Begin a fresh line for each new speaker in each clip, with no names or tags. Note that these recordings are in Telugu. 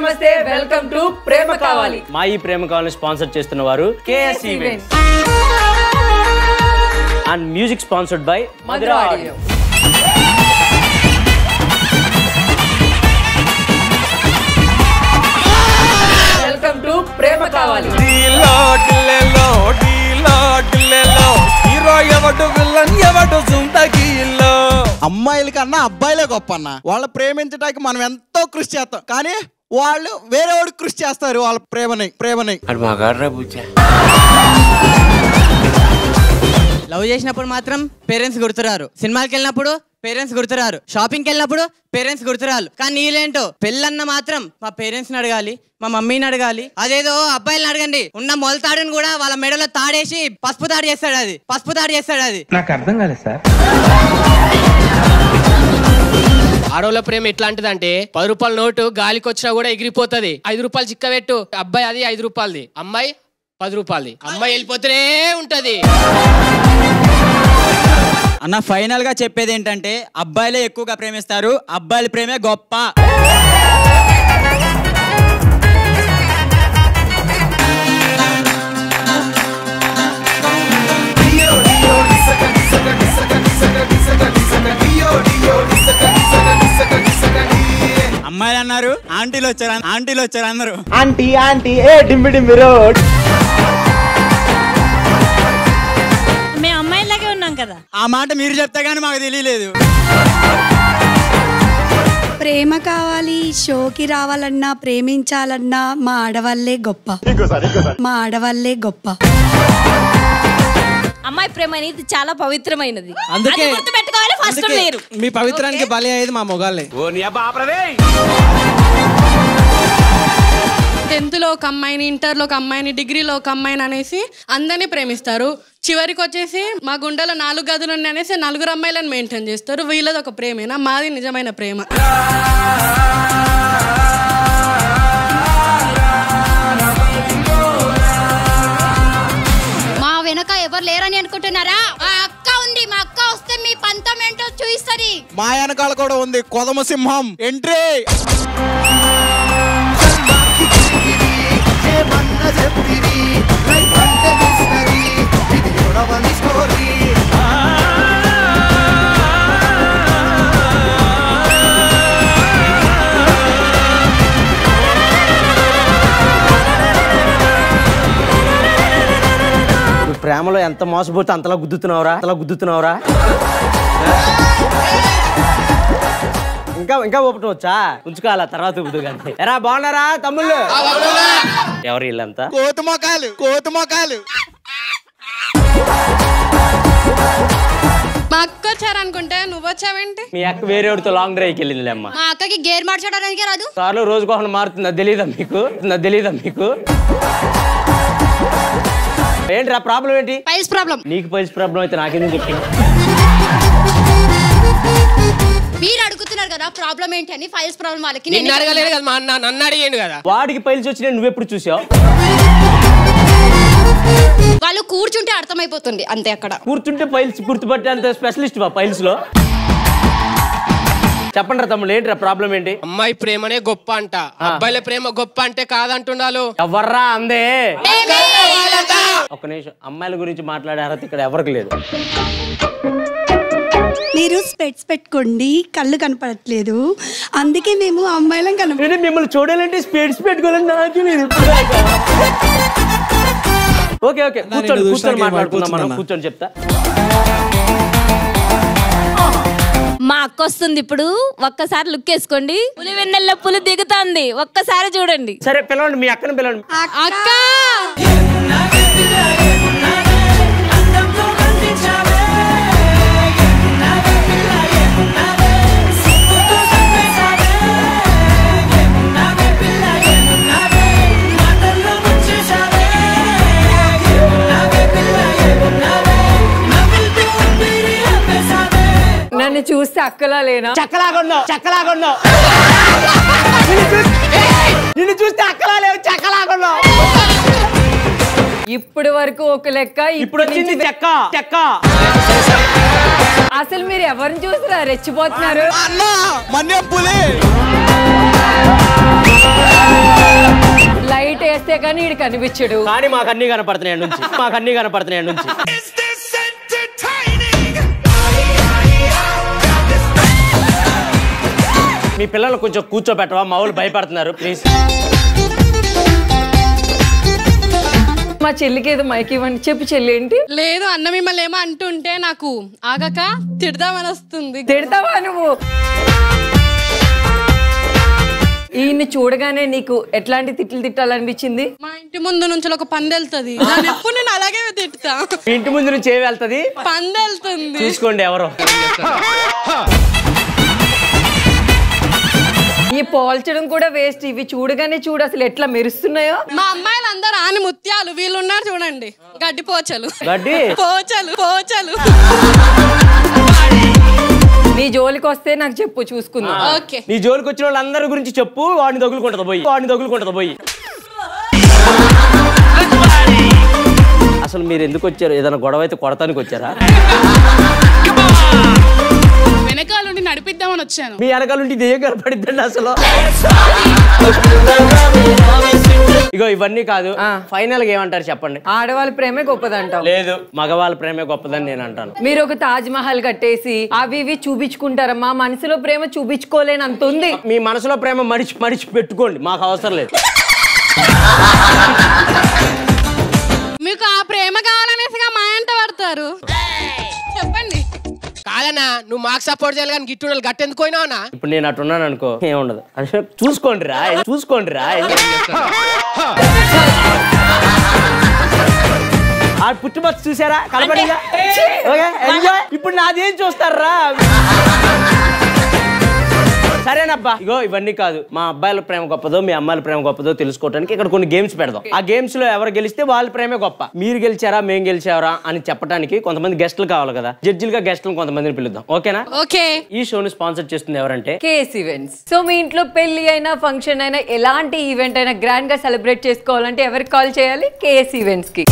నమస్తే వెల్కమ్ టు ప్రేమ కావాలి
మా ఈ ప్రేమ కావాలని స్పాన్సర్ చేస్తున్న వారు KS events and music sponsored by
Madhura audio welcome to Prema Kavali
డీలో డిల్లెలో డీలో డిల్లెలో హీరో ఎవడు విలన్ ఎవడు జిందగీలో
అమ్మాయిల కన్నా అబ్బాయిలే గొప్ప అన్న వాళ్ళ ప్రేమించడానికి మనం ఎంతో కృషి చేస్తాం కానీ వాళ్ళు వేరే వాడికి కృషి చేస్తారు వాళ్ళ ప్రేమని ప్రేమని
లవ్ చేసినప్పుడు మాత్రం పేరెంట్స్ గుర్తురారు సినిమాకి వెళ్ళినప్పుడు పేరెంట్స్ గుర్తురారు షాపింగ్కి వెళ్ళినప్పుడు పేరెంట్స్ గుర్తురారు కానీ నీళ్ళేంటో పెళ్ళన్న మాత్రం మా పేరెంట్స్ ని అడగాలి మా మమ్మీని అడగాలి అదేదో అబ్బాయిలను అడగండి ఉన్న మొలతాడుని కూడా వాళ్ళ మెడలో తాడేసి పసుపు తాడు చేస్తాడు అది పసుపు తాడు చేస్తాడు అది
ఆడోళ్ళ ప్రేమ ఎట్లాంటిదంటే పది రూపాయల నోటు గాలికి వచ్చినా కూడా ఎగిరిపోతది ఐదు రూపాయలు చిక్కబెట్టు అబ్బాయి అది ఐదు రూపాయలది అమ్మాయి పది రూపాయలది అమ్మాయి వెళ్ళిపోతూనే ఉంటది
అన్న ఫైనల్ గా చెప్పేది ఏంటంటే అబ్బాయిలే ఎక్కువగా ప్రేమిస్తారు అబ్బాయిల ప్రేమే గొప్ప అమ్మాయిలు అన్నారు ఆంటీలు వచ్చారు ఆంటీలు వచ్చారు అందరూ
ఆంటీ ఆంటీ ఏ డింబి డింబి రోడ్
మేము అమ్మాయిలాగే ఉన్నాం కదా
ఆ మాట మీరు చెప్తే గానీ మాకు తెలియలేదు
ప్రేమ కావాలి షోకి రావాలన్నా ప్రేమించాలన్నా మా ఆడవాళ్ళే గొప్ప మా ఆడవాళ్ళే గొప్ప
అమ్మాయి ప్రేమ అనేది చాలా పవిత్రమైనది
అందుకే-
అది గుర్తుపెట్టుకోవాలి ఫస్ట్
అందుకే
మీరు
మీ పవిత్రానికి బలి అయ్యేది మా మొగాళ్ళే
టెన్త్ లో ఒక అమ్మాయిని ఇంటర్ లో ఒక అమ్మాయిని డిగ్రీలో ఒక అమ్మాయిని అనేసి అందరినీ ప్రేమిస్తారు చివరికి వచ్చేసి మా గుండెలో నాలుగు గదులు ఉన్నాయి అనేసి నలుగురు అమ్మాయిలను మెయింటైన్ చేస్తారు వీళ్ళది ఒక ప్రేమేనా మాది నిజమైన ప్రేమ
మా వెనక ఎవరు లేరని అనుకుంటున్నారా మా అక్క ఉంది మా అక్క వస్తే మీ పంతం ఏంటో చూపిస్తుంది
మా వెనకాల కూడా ఉంది కొదమ సింహం ఎంట్రీ
నువ్వు ప్రేమలో ఎంత మోసపోతే అంతలా గుద్దుతున్నావురా అంతలా గుద్దుతున్నావురా ఇంకా ఇంకా ఊపటం వచ్చా ఉంచుకోవాలా తర్వాత ఊపుదు కానీ ఎరా బాగున్నారా తమ్ముళ్ళు ఎవరు వీళ్ళంతా
కోతి మొఖాలు కోతి మొఖాలు
మా అక్క వచ్చారనుకుంటే నువ్వు వచ్చావేంటి
మీ అక్క వేరే వాడితో లాంగ్ డ్రైవ్కి వెళ్ళిందిలే అమ్మ
మా అక్కకి గేర్ మార్చడానికి రాదు
కార్లో రోజుకోకుండా మారుతుంది అది తెలీదా మీకు అది తెలీదా మీకు ఏంట్రా ప్రాబ్లం ఏంటి
పైల్స్ ప్రాబ్లం
నీకు పైస్ ప్రాబ్లం అయితే నాకెందుకు చెప్పి
మీరు అడుగుతున్నారు కదా ప్రాబ్లం ఏంటి అని ఫైల్స్ ప్రాబ్లం వాళ్ళకి
నిన్ను
నేను
అడగలేదు కదా మా అన్న నన్ను అడిగాడు కదా
వాడికి పైల్స్ వచ్చి నేను నువ్వెప్పుడు చూసావు
వాళ్ళు కూర్చుంటే అర్థమైపోతుంది అంతే అక్కడ
కూర్చుంటే పైల్స్ గుర్తుపట్టే అంత స్పెషలిస్ట్ వా పైల్స్ లో చెప్పండి రా తమ్ముడు ఏంట్రా ప్రాబ్లం ఏంటి
అమ్మాయి ప్రేమనే గొప్ప అంట అబ్బాయిల ప్రేమ గొప్ప అంటే కాదంటున్నాలు
ఎవర్రా అందే ఒక నిమిషం అమ్మాయిల గురించి మాట్లాడే అర్హత ఇక్కడ ఎవరికి లేదు
మీరు స్పెట్స్ పెట్టుకోండి కళ్ళు కనపడట్లేదు అందుకే మేము అమ్మాయిలం కనపడ
నేను మిమ్మల్ని చూడాలంటే స్పీడ్స్ పెట్టుకోవాలని నాకు లేదు ఓకే ఓకే కూర్చోండి కూర్చొని
చూసినాక
మాట్లాడుకుందాం మనం
ఏమైపోతుందన్న?
కూర్చొని చెప్తా
మా అక్క వస్తుంది ఇప్పుడు ఒక్కసారి లుక్ వేసుకోండి పులి వెన్నెల్లో పులి దిగుతాంది ఒక్కసారి చూడండి
సరే పిలవండి మీ అక్కని పిలవండి
అక్క
నన్ను చూస్తే అక్కలా లేనా
చక్కలాగొందో చక్కలాగొందో నిన్ను చూస్తే- నిన్ను చూస్తే అక్కలా లేవు చక్కలాగొందో
ఇప్పుడు వరకు ఒక లెక్క
ఇప్పుడు వచ్చింది చెక్క చెక్క
అసలు మీరు ఎవరిని చూసిరా రెచ్చిపోతున్నారు
అన్నా మన్యం పులి
కానీ ఈడు కనిపించడు
కానీ మాకు అన్ని కనపడుతున్నాయి నుంచి మాకు అన్ని కనపడుతున్నాయి నుంచి మీ పిల్లలు కొంచెం కూర్చోబెట్టవా మా వాళ్ళు భయపడుతున్నారు ప్లీజ్
మా చెల్లికి ఏదో మైక్ ఇవ్వండి చెప్పు చెల్లి ఏంటి
లేదు అన్న మిమ్మల్ని ఏమో అంటుంటే నాకు ఆగక తిడదామని వస్తుంది
తిడతావా నువ్వు ఈయన్ని చూడగానే నీకు ఎట్లాంటి తిట్లు తిట్టాలనిపించింది
మా ఇంటి ముందు నుంచి ఒక పంది వెళ్తుంది దాన్ని ఎప్పుడు నేను అలాగే తిట్టుతా
మీ ఇంటి ముందు నుంచి ఏమి వెళ్తుంది
పంది వెళ్తుంది
చూసుకోండి ఎవరు
ఈ పోల్చడం కూడా వేస్ట్ ఇవి చూడగానే చూడు అసలు ఎట్లా మెరుస్తున్నాయో
మా అమ్మాయిలు అందరు ఆని ముత్యాలు వీళ్ళు ఉన్నారు చూడండి గడ్డి పోచలు
గడ్డి?
పోచలు పోచలు
నీ జోలికి వస్తే నాకు చెప్పు చూసుకుందాం
ఓకే
నీ జోలికి వచ్చిన వాళ్ళందరి గురించి చెప్పు వాడిని తగులుకుంటది పోయి వాడిని తగులుకుంటది పోయి అసలు మీరు ఎందుకు వచ్చారు ఏదైనా గొడవ అయితే కొడతానికి వచ్చారా
వెనకాల నుండి నడిపిద్దామని వచ్చాను
మీ వెనకాల నుండి దెయ్యం కనపడిద్దండి అసలు ఇగో ఇవన్నీ కాదు ఫైనల్ గా ఏమంటారు చెప్పండి
ఆడవాళ్ళ ప్రేమే గొప్పదంటావు
లేదు మగవాళ్ళ ప్రేమే గొప్పదని నేను అంటాను
మీరు ఒక తాజ్ మహల్ కట్టేసి అవి ఇవి చూపించుకుంటారా మా మనసులో ప్రేమ చూపించుకోలేనంత ఉంది
మీ మనసులో ప్రేమ మడిచి మడిచి పెట్టుకోండి మాకు అవసరం లేదు
మీకు ఆ ప్రేమ కావాలనేసిగా మా ఎంట పడతారు చెప్పండి
కాదన్నా నువ్వు మాకు సపోర్ట్ చేయాలి కానీ గిట్టు గట్టెందుకు పోయినావునా
ఇప్పుడు నేను అట్టున్నాను అనుకో ఏముండదు అంటే చూసుకోండి రా చూసుకోండి రా ఆ పుట్టుబచ్చు చూసారా కనపడిందా ఓకే ఎంజాయ్ ఇప్పుడు నాదేం చూస్తారా సరేనబ్బా ఇగో ఇవన్నీ కాదు మా అబ్బాయిల ప్రేమ గొప్పదో మీ అమ్మాయిల ప్రేమ గొప్పదో తెలుసుకోవడానికి ఇక్కడ కొన్ని గేమ్స్ పెడదాం ఆ గేమ్స్ లో ఎవరు గెలిస్తే వాళ్ళ ప్రేమే గొప్ప మీరు గెలిచారా మేము గెలిచారా అని చెప్పడానికి కొంతమంది గెస్టులు కావాలి కదా జడ్జిలుగా గెస్టులు కొంతమందిని పిలుద్దాం ఓకేనా
ఓకే
ఈ షోని స్పాన్సర్ చేస్తుంది ఎవరంటే
కేఎస్ ఈవెంట్స్ సో మీ ఇంట్లో పెళ్లి అయినా ఫంక్షన్ అయినా ఎలాంటి ఈవెంట్ అయినా గ్రాండ్ గా సెలబ్రేట్ చేసుకోవాలంటే ఎవరికి కాల్ చేయాలి కేఎస్ ఈవెంట్స్ కి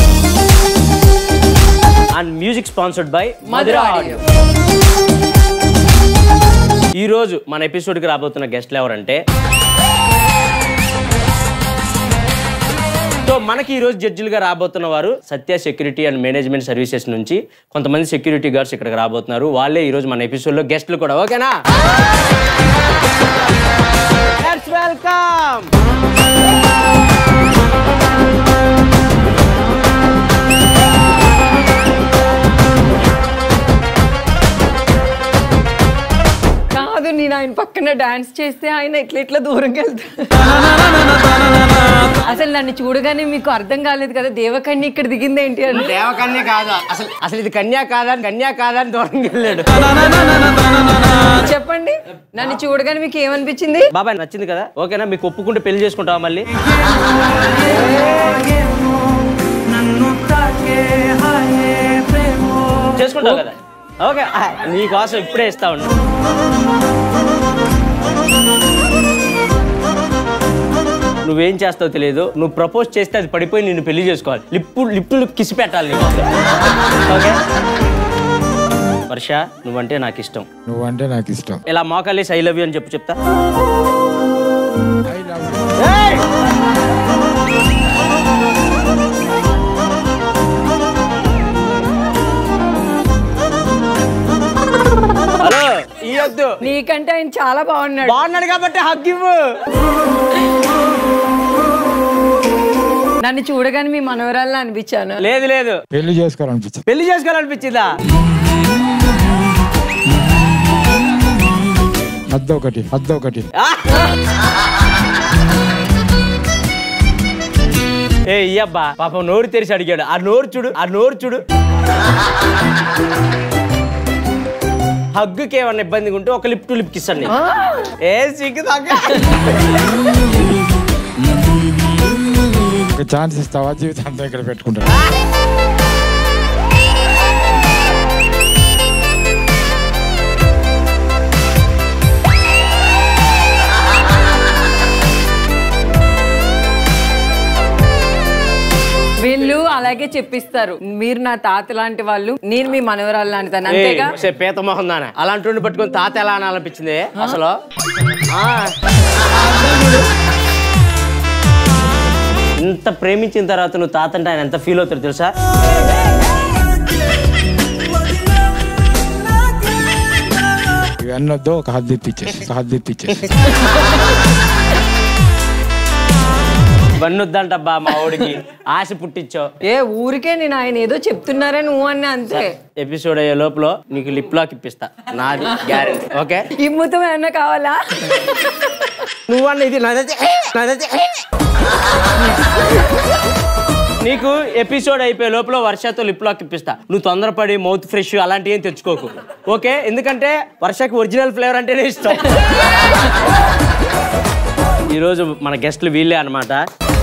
and music sponsored by
Madhura
Madhura
audio
ఈ రోజు మన ఎపిసోడ్ కి రాబోతున్న గెస్ట్లు ఎవరంటే సో మనకి ఈ రోజు జడ్జిలుగా రాబోతున్న వారు Satya security and management services నుంచి కొంతమంది సెక్యూరిటీ గార్డ్స్ ఇక్కడికి రాబోతున్నారు వాళ్ళే ఈ రోజు మన ఎపిసోడ్ లో గెస్ట్లు కూడా ఓకేనా వెల్కమ్
కాదు నేను ఆయన పక్కన డాన్స్ చేస్తే ఆయన ఇట్లా ఇట్లా దూరంగా వెళ్తాడు అసలు నన్ను చూడగానే మీకు అర్థం కాలేదు కదా దేవకన్య ఇక్కడ దిగింది ఏంటి అని
దేవకన్య కాదా అసలు అసలు ఇది కన్యా కాదా కన్యా కాదా అని దూరంగా వెళ్ళాడు
చెప్పండి నన్ను చూడగానే మీకు ఏమనిపించింది
బాబాయ్ నచ్చింది కదా ఓకేనా మీకు ఒప్పుకుంటే పెళ్లి చేసుకుంటావా మళ్ళీ చేసుకుంటావు కదా ఓకే ఆ, నీకోసం ఇప్పుడే ఇస్తా ఉన్నా నువ్వేం చేస్తావో తెలియదు నువ్వు ప్రపోజ్ చేస్తే అది పడిపోయి నిన్ను పెళ్లి చేసుకోవాలి లిప్పు లిప్పులు కిసి పెట్టాలి నీకు ఓకే వర్ష నువ్వంటే నాకు ఇష్టం
నువ్వంటే నాకు ఇష్టం
ఇలా మోకాలేసి ఐ లవ్ యూ అని చెప్పు చెప్తా హలో ఇయ్యొద్దు
నీకంటే ఆయన చాలా బాగున్నాడు
బాగున్నాడు కాబట్టి హగ్ ఇవ్వు
నన్ను చూడగానే మీ మనవరాలను అనిపించాను
లేదు లేదు
పెళ్లి చేసుకోవాలనిపించింది
పెళ్లి చేసుకోవాలనిపించిందా
అద్దు ఒకటి అద్దు ఒకటి
ఏ ఇయ్యబ్బా పాపం నోరు తెరిచి అడిగాడు ఆ నోరు చూడు ఆ నోరు చూడు హగ్గుకి ఏమన్నా ఇబ్బందిగా ఉంటే ఒక లిప్ టు లిప్ కిస్ అండి ఏ సిగ్గు తగ్గ
ఒక ఛాన్స్ ఇస్తావా జీవితాంతం ఇక్కడ పెట్టుకుంటా
వీళ్ళు అలాగే చెప్పిస్తారు మీరు నా తాత లాంటి వాళ్ళు నేను మీ మనవరాలు లాంటి దాన్ని అంతేగా
ఏ, పీత మొహం దాన అలాంటి వాడిని పట్టుకొని తాత ఎలా అనాలనిపించింది అసలు ఆ. ఇంత ఇంత ప్రేమించిన తర్వాత నువ్వు తాత అంటే ఆయన ఎంత ఫీల్ అవుతాడు తెలుసా
ఇవన్నీ వద్దు ఒక హద్దు ఇప్పించేసి ఒక హద్దు ఇప్పించేసి
ఇవన్నీ వద్దంటబ్బా మా ఊడికి ఆశ పుట్టించావు
ఏ ఊరికే నేను ఆయన ఏదో చెప్తున్నారని నువ్వు అన్న అంతే
ఎపిసోడ్ అయ్యే లోపల నీకు లిప్ లాక్ ఇప్పిస్తా నాది గ్యారెంటీ ఓకే
ఇమ్ముతం ఏమన్నా కావాలా
నువ్వన్న ఇది నాదైతే నాదైతే నీకు ఎపిసోడ్ అయిపోయే లోపల వర్షతో లిప్ లాక్ ఇప్పిస్తా నువ్వు తొందరపడి మౌత్ ఫ్రెష్ అలాంటివి ఏం తెచ్చుకోకు ఓకే ఎందుకంటే వర్షకి ఒరిజినల్ ఫ్లేవర్ అంటేనే ఇష్టం ఈరోజు మన గెస్ట్లు వీళ్ళే అన్నమాట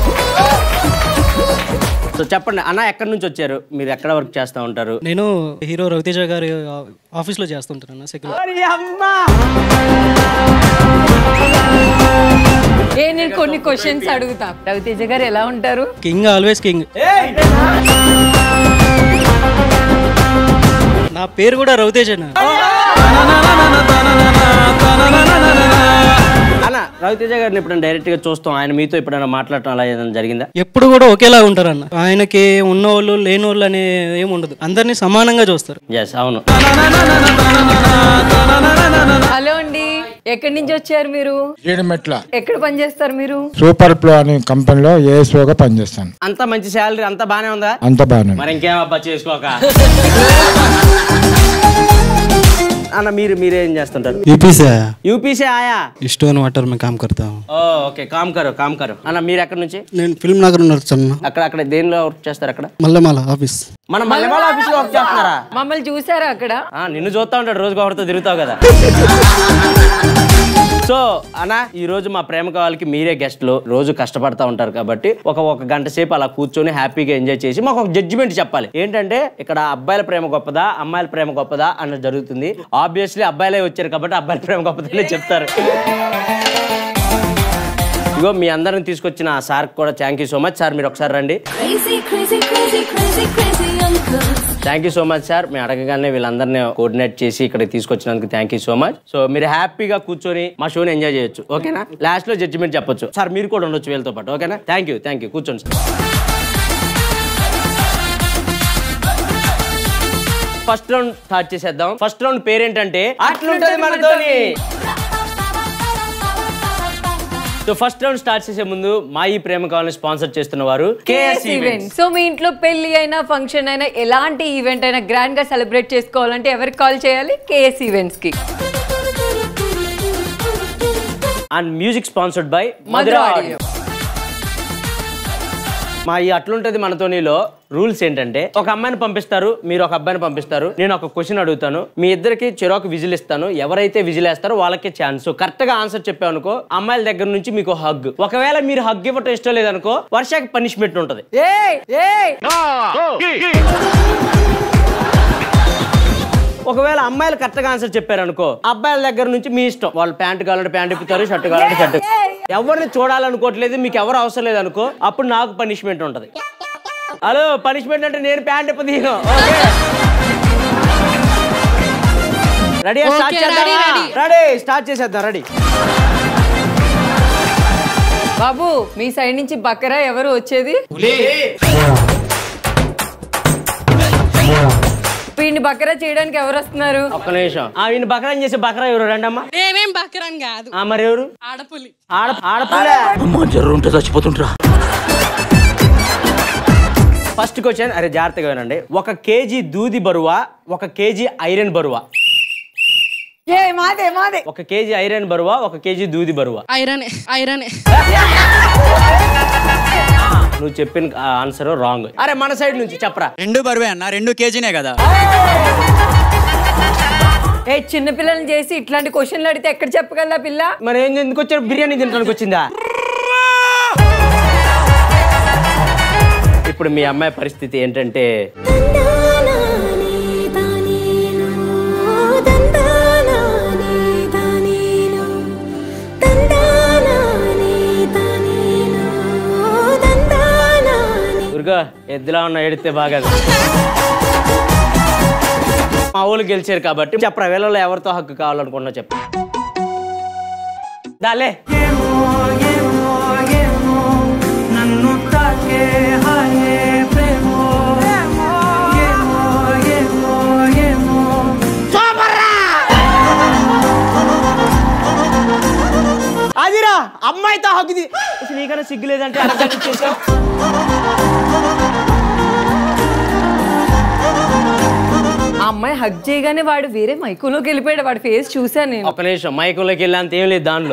సో చెప్పండి అన్న ఎక్కడి నుంచి వచ్చారు మీరు ఎక్కడ వర్క్ చేస్తూ ఉంటారు
నేను హీరో రవితేజ గారి ఆఫీస్లో చేస్తుంటాను సెక్యూరిటీ
ఏ నేను కొన్ని క్వశ్చన్స్ అడుగుతా రవితేజ గారు ఎలా ఉంటారు
కింగ్ ఆల్వేస్ కింగ్ నా పేరు కూడా రవితేజనా
అన్న రవితేజ గారిని ఎప్పుడైనా డైరెక్ట్ గా చూస్తాం ఆయన మీతో ఎప్పుడైనా మాట్లాడటం అలా ఏదైనా జరిగిందా
ఎప్పుడు కూడా ఒకేలా ఉంటారు అన్న ఆయనకి ఉన్నోళ్ళు లేనోళ్ళు అనే ఏమి ఉండదు అందరినీ సమానంగా చూస్తారు
ఎస్ అవును
హలో అండి ఎక్కడి నుంచి వచ్చారు మీరు
జీడిమెట్ల
ఎక్కడ పనిచేస్తారు మీరు
సూపర్ ప్లో అనే కంపెనీలో ఏఎస్ఓగా పనిచేస్తాను
అంత మంచి శాలరీ అంత బానే ఉందా
అంత బాగానే ఉంది.
మరి ఇంకేం అబ్బా చేసుకోక అన్న మీరు మీరేం చేస్తుంటారు
యూపీసీ
యూపీసీ ఆయా
स्टोन वाटर में काम करता हूँ
ఓ ఓకే కామ్ కరు కామ్ కరు అన్న మీరు ఎక్కడి నుంచి
నేను ఫిల్మ్ నగర్ నడుచున్నా
అక్కడ అక్కడ దేనిలో వర్క్ చేస్తారు అక్కడ
మల్లెమాల ఆఫీస్
మన మల్లెమాల ఆఫీస్ లో వర్క్ చేస్తున్నారా
మమ్మల్ని చూసారా అక్కడ
ఆ, నిన్ను చూస్తా ఉంటాడు రోజు ఒకరితో తిరుగుతావు కదా సో అన్న ఈ రోజు మా ప్రేమ కావాలకి మీరే గెస్ట్లు రోజు కష్టపడతా ఉంటారు కాబట్టి ఒక ఒక గంట సేపు అలా కూర్చొని హ్యాపీగా ఎంజాయ్ చేసి మాకు ఒక జడ్జిమెంట్ చెప్పాలి ఏంటంటే ఇక్కడ అబ్బాయిల ప్రేమ గొప్పదా అమ్మాయిల ప్రేమ గొప్పదా అన్నది జరుగుతుంది ఆబ్వియస్లీ అబ్బాయిలే వచ్చారు కాబట్టి అబ్బాయిల ప్రేమ గొప్పదనే చెప్తారు ఇగో మీ అందరిని తీసుకొచ్చిన ఆ సార్ కూడా thank you so much sir మీరు ఒకసారి రండి thank you so much sir మేము అడగగానే వీళ్ళందరినీ కోఆర్డినేట్ చేసి ఇక్కడికి తీసుకొచ్చినందుకు thank you so much so మీరు హ్యాపీగా కూర్చొని మా షోని ఎంజాయ్ చేయొచ్చు ఓకేనా లాస్ట్ లో జడ్జిమెంట్ చెప్పొచ్చు సార్ మీరు కూడా ఉండొచ్చు వీళ్ళతో పాటు ఓకేనా థ్యాంక్ యూ థ్యాంక్ యూ కూర్చోండి సార్ ఫస్ట్ రౌండ్ స్టార్ట్ చేసేద్దాం ఫస్ట్ రౌండ్ పేరేంటంటే అట్లుంటది మనతోని సో ఫస్ట్ రౌండ్ స్టార్ట్ చేసే ముందు మా ఈ ప్రేమ కావాలని స్పాన్సర్ చేస్తున్న వారు
కేఎస్ ఈవెంట్ సో మీ ఇంట్లో పెళ్లి అయినా ఫంక్షన్ అయినా ఎలాంటి ఈవెంట్ అయినా గ్రాండ్ గా సెలబ్రేట్ చేసుకోవాలంటే ఎవరికి కాల్ చేయాలి కేఎస్ ఈవెంట్స్ కి
and music sponsored by
Madhura
Madhura
audio
audio మా ఈ అట్లుంటది మనతోనిలో రూల్స్ ఏంటంటే ఒక అమ్మాయిని పంపిస్తారు మీరు ఒక అబ్బాయిని పంపిస్తారు నేను ఒక క్వశ్చన్ అడుగుతాను మీ ఇద్దరికి చెరొక విజిల్ ఇస్తాను ఎవరైతే విజిల్ వేస్తారో వాళ్ళకే ఛాన్స్ కరెక్ట్ గా ఆన్సర్ చెప్పావనుకో అమ్మాయిల దగ్గర నుంచి మీకు హగ్ ఒకవేళ మీరు హగ్ ఇవ్వటం ఇష్టం లేదనుకో వర్షాకి పనిష్మెంట్ ఉంటది ఒకవేళ అమ్మాయిలు కరెక్ట్ గా ఆన్సర్ చెప్పారనుకో అబ్బాయిల దగ్గర నుంచి మీ ఇష్టం వాళ్ళు ప్యాంట్ కావాలంటే ప్యాంట్ ఇప్పుతారు షర్ట్ కావాలంటే షర్ట్ ఎవరిని చూడాలనుకోవట్లేదు మీకు ఎవరు అవసరం లేదనుకో అప్పుడు నాకు పనిష్మెంట్ ఉంటది హలో పనిష్మెంట్ అంటే నేను ప్యాంట్ ఇప్ప తీయను రెడీ స్టార్ట్
Okay, ready,
చేద్దాం
ready.
రెడీ స్టార్ట్ చేసేద్దాం రెడీ
బాబు మీ సైడ్ నుంచి బకరా ఎవరు వచ్చేది వీడిని బకరా చేయడానికి ఎవరు వస్తున్నారు
ఒక్క నిమిషం ఆ ఈయన బకరా చేసే బకరా ఎవరు రండమ్మా
నేనేం బకరాన్ కాదు
ఆ మరి ఎవరు
ఆడపులి
ఆడ ఆడపిల్ల
జర్రు ఉంటే చచ్చిపోతుంటరా
ఫస్ట్ క్వశ్చన్ అరే జాగ్రత్తగా వినండి ఒక కేజీ దూది బరువా ఒక కేజీ ఐరన్ బరువా
ఏ మాదే మాదే
ఒక కేజీ ఐరన్ బరువా ఒక కేజీ దూది బరువా
ఐరనే ఐరనే
నువ్వు చెప్పిన ఆన్సర్ రాంగ్ అరే మన సైడ్ నుంచి చెప్పరా
రెండు బరువే అన్న రెండు కేజీనే కదా
ఏ చిన్న పిల్లల్ని చేసి ఇట్లాంటి క్వశ్చన్లు అడిగితే ఎక్కడ చెప్పగలరా పిల్ల
మరి ఏం ఎందుకు వచ్చారు బిర్యానీ తినడానికి వచ్చిందా ఇప్పుడు మీ అమ్మాయి పరిస్థితి ఏంటంటే దుర్గా ఎద్దులా ఉన్న ఎడితే బాగా మా ఊళ్ళు గెలిచారు కాబట్టి చెప్పరా వీళ్ళలో ఎవరితో హక్కు కావాలనుకున్నా చెప్పు దాలే
నన్ను తాకే
హగ్గు తీ అసలు నీకన్నా సిగ్గు లేదంటే అడగడానికి ఇచ్చేసావు
ఆ అమ్మాయి హగ్ చేయగానే వాడు వేరే మైకులోకి వెళ్ళిపోయాడు వాడి ఫేస్ చూసాను నేను
ఒక నిమిషం మైకులోకి వెళ్ళి అంత ఏం లేదు దానిలో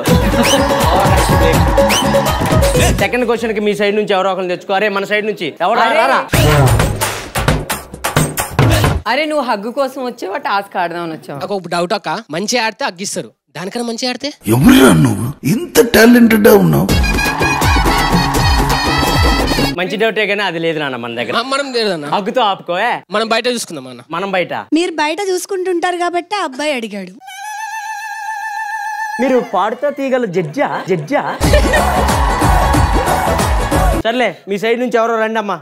సెకండ్ క్వశ్చన్ కి మీ సైడ్ నుంచి ఎవరో ఒకరు తెచ్చుకో అరే మన సైడ్ నుంచి ఎవరు
అరే.
రారా
అరే నువ్వు హగ్గు కోసం వచ్చావా టాస్క్ ఆడదామని వచ్చావా
నాకు ఒక డౌట్ అక్క మంచి ఆడితే అగ్గిస్తారు దానికన్నా మంచి ఆడితే
ఎవరురా నువ్వు ఇంత టాలెంటెడ్ ఉన్నావు
మంచి డౌటే కానీ అది లేదు నాన్న మన దగ్గర
మనం లేదన్న
హగ్గుతో ఆపుకోవే
మనం బయట చూసుకుందాం అన్న
మనం బయట
మీరు బయట చూసుకుంటుంటారు కాబట్టి ఆ అబ్బాయి అడిగాడు
మీరు పాడుతా తీగల జడ్జా జడ్జా సర్లే మీ సైడ్ నుంచి ఎవరో రండి అమ్మా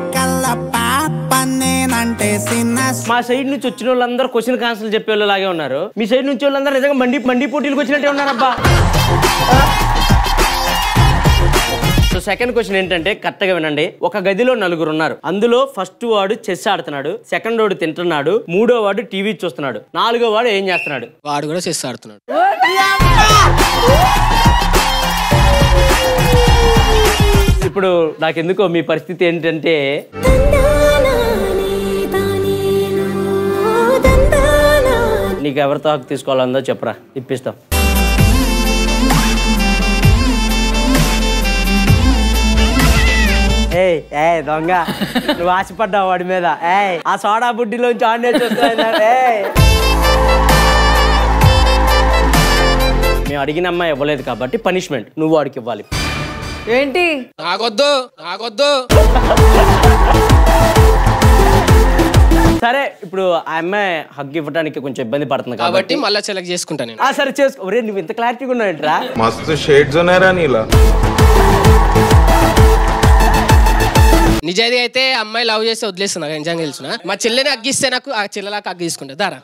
మా సైడ్ నుంచి వచ్చిన వాళ్ళందరూ క్వశ్చన్ ఆన్సర్లు చెప్పే వాళ్ళలాగే ఉన్నారు మీ సైడ్ నుంచి వాళ్ళందరూ నిజంగా మండి మండి పోటీలకు వచ్చినట్టే ఉన్నారబ్బా సో సెకండ్ క్వశ్చన్ ఏంటంటే కరెక్ట్ గా వినండి ఒక గదిలో నలుగురు ఉన్నారు అందులో ఫస్ట్ వాడు చెస్ ఆడుతున్నాడు సెకండ్ వాడు తింటున్నాడు మూడో వాడు టీవీ చూస్తున్నాడు నాలుగో వాడు ఏం చేస్తున్నాడు
వాడు కూడా చెస్ ఆడుతున్నాడు
ఇప్పుడు నాకెందుకో మీ పరిస్థితి ఏంటంటే నీకు ఎవరితో హక్కు తీసుకోవాలందో చెప్పరా ఇప్పిస్తాం ఏయ్ ఏయ్ దొంగ నువ్వు ఆశపడ్డావు వాడి మీద ఏయ్ ఆ సోడా బుడ్డిలోంచి ఆండేజ్ ఏయ్ మేము అడిగిన అమ్మాయి ఇవ్వలేదు కాబట్టి పనిష్మెంట్ నువ్వు వాడికి ఇవ్వాలి
ఏంటి
నాకొద్దు నాకొద్దు
సరే ఇప్పుడు ఆ అమ్మాయి హగ్ ఇవ్వడానికి కొంచెం ఇబ్బంది పడుతుంది
కాబట్టి
కాబట్టి
మళ్ళీ సెలెక్ట్ చేసుకుంటా నేను
ఆ సరే చేసుకో ఒరే నువ్వు ఇంత క్లారిటీగా ఉన్నాయంట్రా
मस्त शेड्स ఉన్నాయరా నీలా
నిజాయితీ అయితే అమ్మాయి లవ్ చేస్తే వదిలేస్తుంది నాకు నిజంగా తెలుసునా మా చెల్లెని అగ్గిస్తే నాకు ఆ చెల్లెలాగా అగ్గి తీసుకుంటా దారా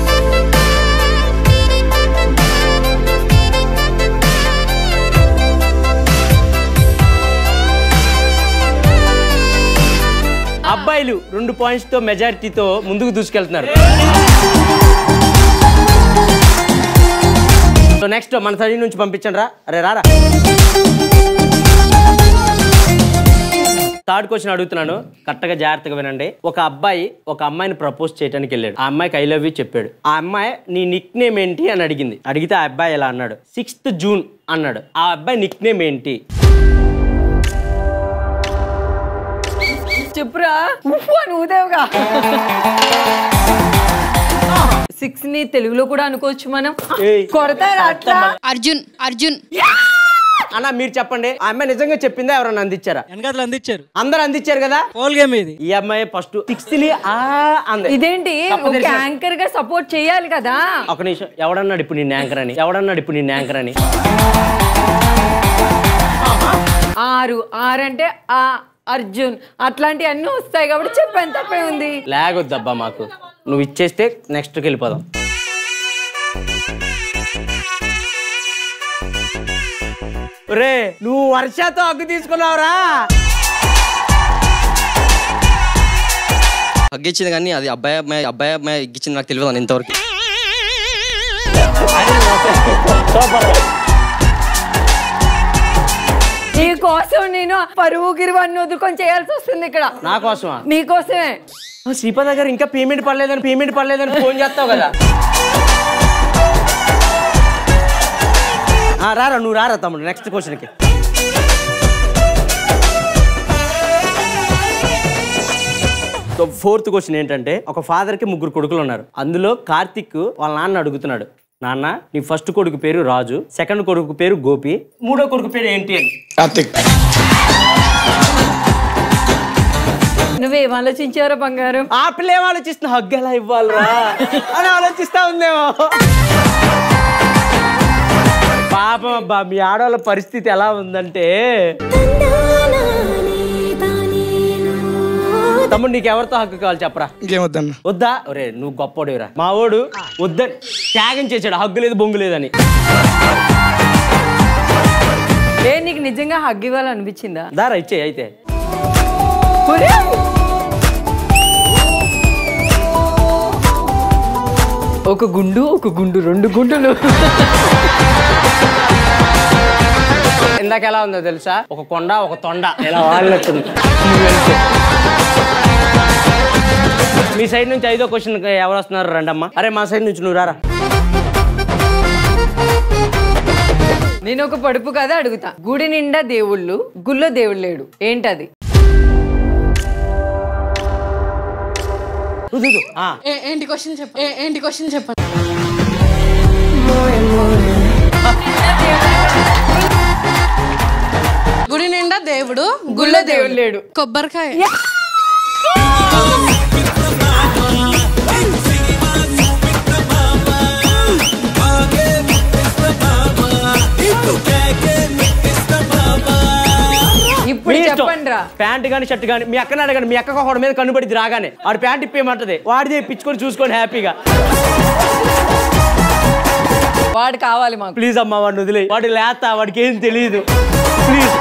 అబ్బాయిలు రెండు పాయింట్స్ తో మెజారిటీతో ముందుకు దూసుకెళ్తున్నారు సో నెక్స్ట్ మన సైడ్ నుంచి పంపించండి రా అరే రారా థర్డ్ క్వశ్చన్ అడుగుతున్నాను కరెక్ట్గా జాగ్రత్తగా వినండి ఒక అబ్బాయి ఒక అమ్మాయిని ప్రపోజ్ చేయడానికి వెళ్ళాడు ఆ అమ్మాయికి ఐ లవ్ యూ చెప్పాడు ఆ అమ్మాయి నీ నిక్ నేమ్ ఏంటి అని అడిగింది అడిగితే ఆ అబ్బాయి ఎలా అన్నాడు సిక్స్త్ జూన్ అన్నాడు ఆ అబ్బాయి నిక్ నేమ్ ఏంటి
చెప్పురా ఉఫ్ అని ఊదేవుగా సిక్స్ ని తెలుగులో కూడా అనుకోవచ్చు మనం కొడతారా అట్లా
అర్జున్ అర్జున్
అన్న మీరు చెప్పండి ఆ అమ్మాయి నిజంగా చెప్పిందా ఎవరన్నా అందించారా
వెనకాతలు అందించారు
అందరు అందించారు కదా
పోల్ గేమ్ ఇది
ఈ అమ్మాయి ఫస్ట్ సిక్స్త్ ని ఆ అంది
ఇదేంటి
తప్పు
ఒక
తెలిసిన-
యాంకర్ గా సపోర్ట్ చేయాలి కదా
ఒక నిమిషం ఎవడన్నాడు ఇప్పుడు నేను యాంకర్ అని ఎవడన్నాడు ఇప్పుడు నేను యాంకర్ అని
ఆరు ఆరు అంటే ఆ అర్జున్ అట్లాంటి అన్ని వస్తాయి కాబట్టి చెప్పాను తప్పే ఉంది
లేగొద్దబ్బా మాకు నువ్వు ఇచ్చేస్తే నెక్స్ట్కి వెళ్ళిపోదాం రే నువ్వు వర్షాతో హక్కు తీసుకున్నావురా
హగ్గిచ్చింది కానీ అది అబ్బాయి అమ్మాయి అబ్బాయి అమ్మాయి ఇచ్చింది నాకు తెలియదు అన్న ఇంతవరకు
నీ కోసం నేను పరువు గిరువు అన్ని వదులుకొని చేయాల్సి వస్తుంది ఇక్కడ
నా కోసమా
నీకోసమే
ఆ, శ్రీప దగ్గర ఇంకా పేమెంట్ పడలేదని పేమెంట్ పడలేదని ఫోన్ చేస్తావు కదా ఆ, రారా నువ్వు రారా తమ్ముడు నెక్స్ట్ క్వశ్చన్కి సో ఫోర్త్ క్వశ్చన్ ఏంటంటే ఒక ఫాదర్ కి ముగ్గురు కొడుకులు ఉన్నారు అందులో కార్తిక్ వాళ్ళ నాన్న అడుగుతున్నాడు నాన్న నీ ఫస్ట్ కొడుకు పేరు రాజు సెకండ్ కొడుకు పేరు గోపి మూడో కొడుకు పేరు ఏంటి అని
కార్తిక్
నువ్వేం ఆలోచించారో బంగారం
ఆ పిల్ల ఏం ఆలోచిస్తున్నా హగ్గు ఎలా ఇవ్వాలరా అని ఆలోచిస్తా ఉందేమో పాపం అబ్బా మీ ఆడవాళ్ళ పరిస్థితి ఎలా ఉందంటే తమ్ముడు నీకు ఎవరితో హక్కు కావాలి చెప్పరా
ఇంకేమొద్దన్న
వద్దా ఒరే నువ్వు గొప్పడివిరా మా వాడు వద్దని త్యాగం చేశాడు హగ్గు లేదు బొంగు లేదని
ఏ నీకు నిజంగా హగ్ ఇవ్వాలనిపించిందా
దారా ఇచ్చే అయితే
ఒరే! ఒక గుండు ఒక గుండు రెండు గుండులు
ఇందాక ఎలా ఉందో తెలుసా ఒక కొండ ఒక తొండ ఇలా వాళ్ళొచ్చింది నువ్వు వెళ్తే. మీ సైడ్ నుంచి ఐదో క్వశ్చన్ ఎవరు వస్తున్నారు రండమ్మా అరే మా సైడ్ నుంచి నువ్వు రారా
నేను ఒక పడుపు కదా అడుగుతా గుడి నిండా దేవుళ్ళు గుళ్ళో దేవుడు లేడు ఏంటది
ఏ- ఏంటి క్వశ్చన్ చెప్ప ఏ- ఏంటి క్వశ్చన్ చెప్పండి గుడి నిండా దేవుడు గుళ్ళో దేవుడు లేడు కొబ్బరికాయ
ఇప్పుడు చెప్పండి రా
ప్యాంట్ కానీ షర్ట్ కానీ మీ అక్కని అడగండి మీ అక్క ఒకటి మీద కన్నుపడిద్ది రాగానే వాడు ప్యాంట్ ఇప్పేయమంటది వాడిది ఇప్పించుకొని చూసుకోండి హ్యాపీగా
వాడు కావాలి మాకు
ప్లీజ్ అమ్మా వాడిని వదిలే వాడు లేత వాడికి ఏం తెలియదు ప్లీజ్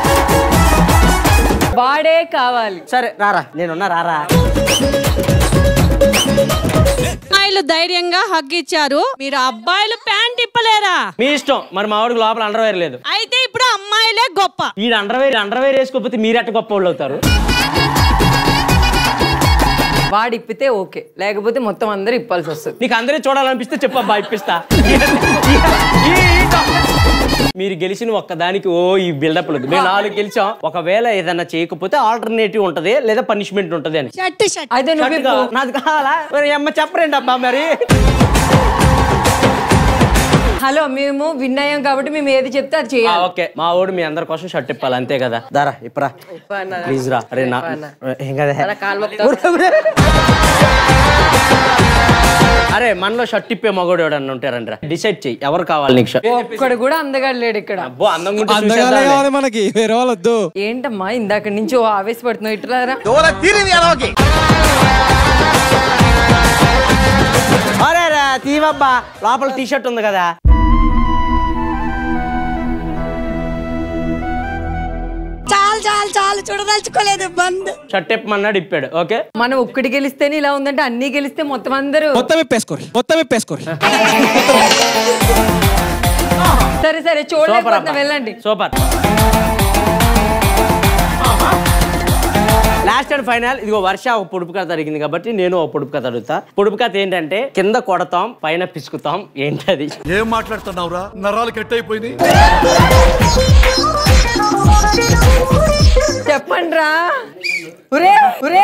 వాడే కావాలి
సరే రారా నేనున్నా రారా
అమ్మాయిలు ధైర్యంగా హగ్ ఇచ్చారు మీరు అబ్బాయిలు ప్యాంట్ ఇప్పలేరా
మీ ఇష్టం మరి మా వాడికి లోపల అండర్వేర్ లేదు
అయితే ఇప్పుడు అమ్మాయిలే గొప్ప
ఈ అండర్వేర్ అండర్వేర్ వేసుకోకపోతే మీరెట్ట గొప్ప వాళ్ళు అవుతారు
వాడు ఇప్పితే ఓకే లేకపోతే మొత్తం అందరూ ఇప్పాల్సి వస్తుంది
నీకు అందరూ చూడాలనిపిస్తే చెప్పబ్బా ఇప్పిస్తా మీరు గెలిచిన ఒక్కదానికి ఓ ఈ బిల్డప్ మేము నాలుగు గెలిచాం ఒకవేళ ఏదైనా చేయకపోతే ఆల్టర్నేటివ్ ఉంటది లేదా పనిష్మెంట్ ఉంటది అని
షర్ట్ షర్ట్
అయితే నువ్వు
షర్ట్ కావాలా? నాది కావాలా మరి అమ్మ చెప్పరండి అబ్బా మరి
హలో మేము విన్ అయ్యాం కాబట్టి మేము ఏది చెప్తే అది
ఆ,
చేయాలి
ఓకే మా వాడు మీ అందరి కోసం షర్ట్ ఇప్పాలి అంతే కదా దారా ఇప్పరా ప్లీజ్ రా అరే నా ఏం కదా అరే మనలో షర్ట్ ఇప్పే మగోడు ఎవడన్నా ఉంటారండి డిసైడ్ చెయ్యి ఎవరు కావాలి నీకు షర్ట్
ఒక్కడు కూడా అందగాడు లేడు ఇక్కడ
అబ్బో అందంగా ఉంటే
అందగానే
చూసేద్దాంలే.
కావాలి మనకి వేరే వాళ్ళొద్దు
ఏంటమ్మా ఇందాక నుంచి ఓ ఆవేశపడుతున్నావు ఇట్లారా
అరే రా తీవబ్బా లోపల టీ షర్ట్ ఉంది కదా
చాలు చాలు చాలు చూడదలుచుకోలేదు బంద్
షర్ట్ ఇప్పమన్నాడు ఇప్పాడు ఓకే
మనం ఒక్కటి గెలిస్తేనే ఇలా ఉందంటే అన్ని గెలిస్తే మొత్తం అందరూ
మొత్తం ఇప్పేసుకోరు మొత్తం ఇప్పేసుకోరు
సరే సరే
సూపర్
చూడలేకపోతున్నా వెళ్ళండి
సూపర్ లాస్ట్ అండ్ ఫైనల్ ఇదిగో వర్ష ఒక పొడుపు కథ అడిగింది కాబట్టి నేను ఒక పొడుపు కథ అడుగుతా పొడుపు కథ ఏంటంటే కింద కొడతాం పైన పిసుకుతాం ఏంటది
ఏం మాట్లాడుతున్నావురా నరాలు కట్ అయిపోయింది
చెప్పండి రా ఒరే ఒరే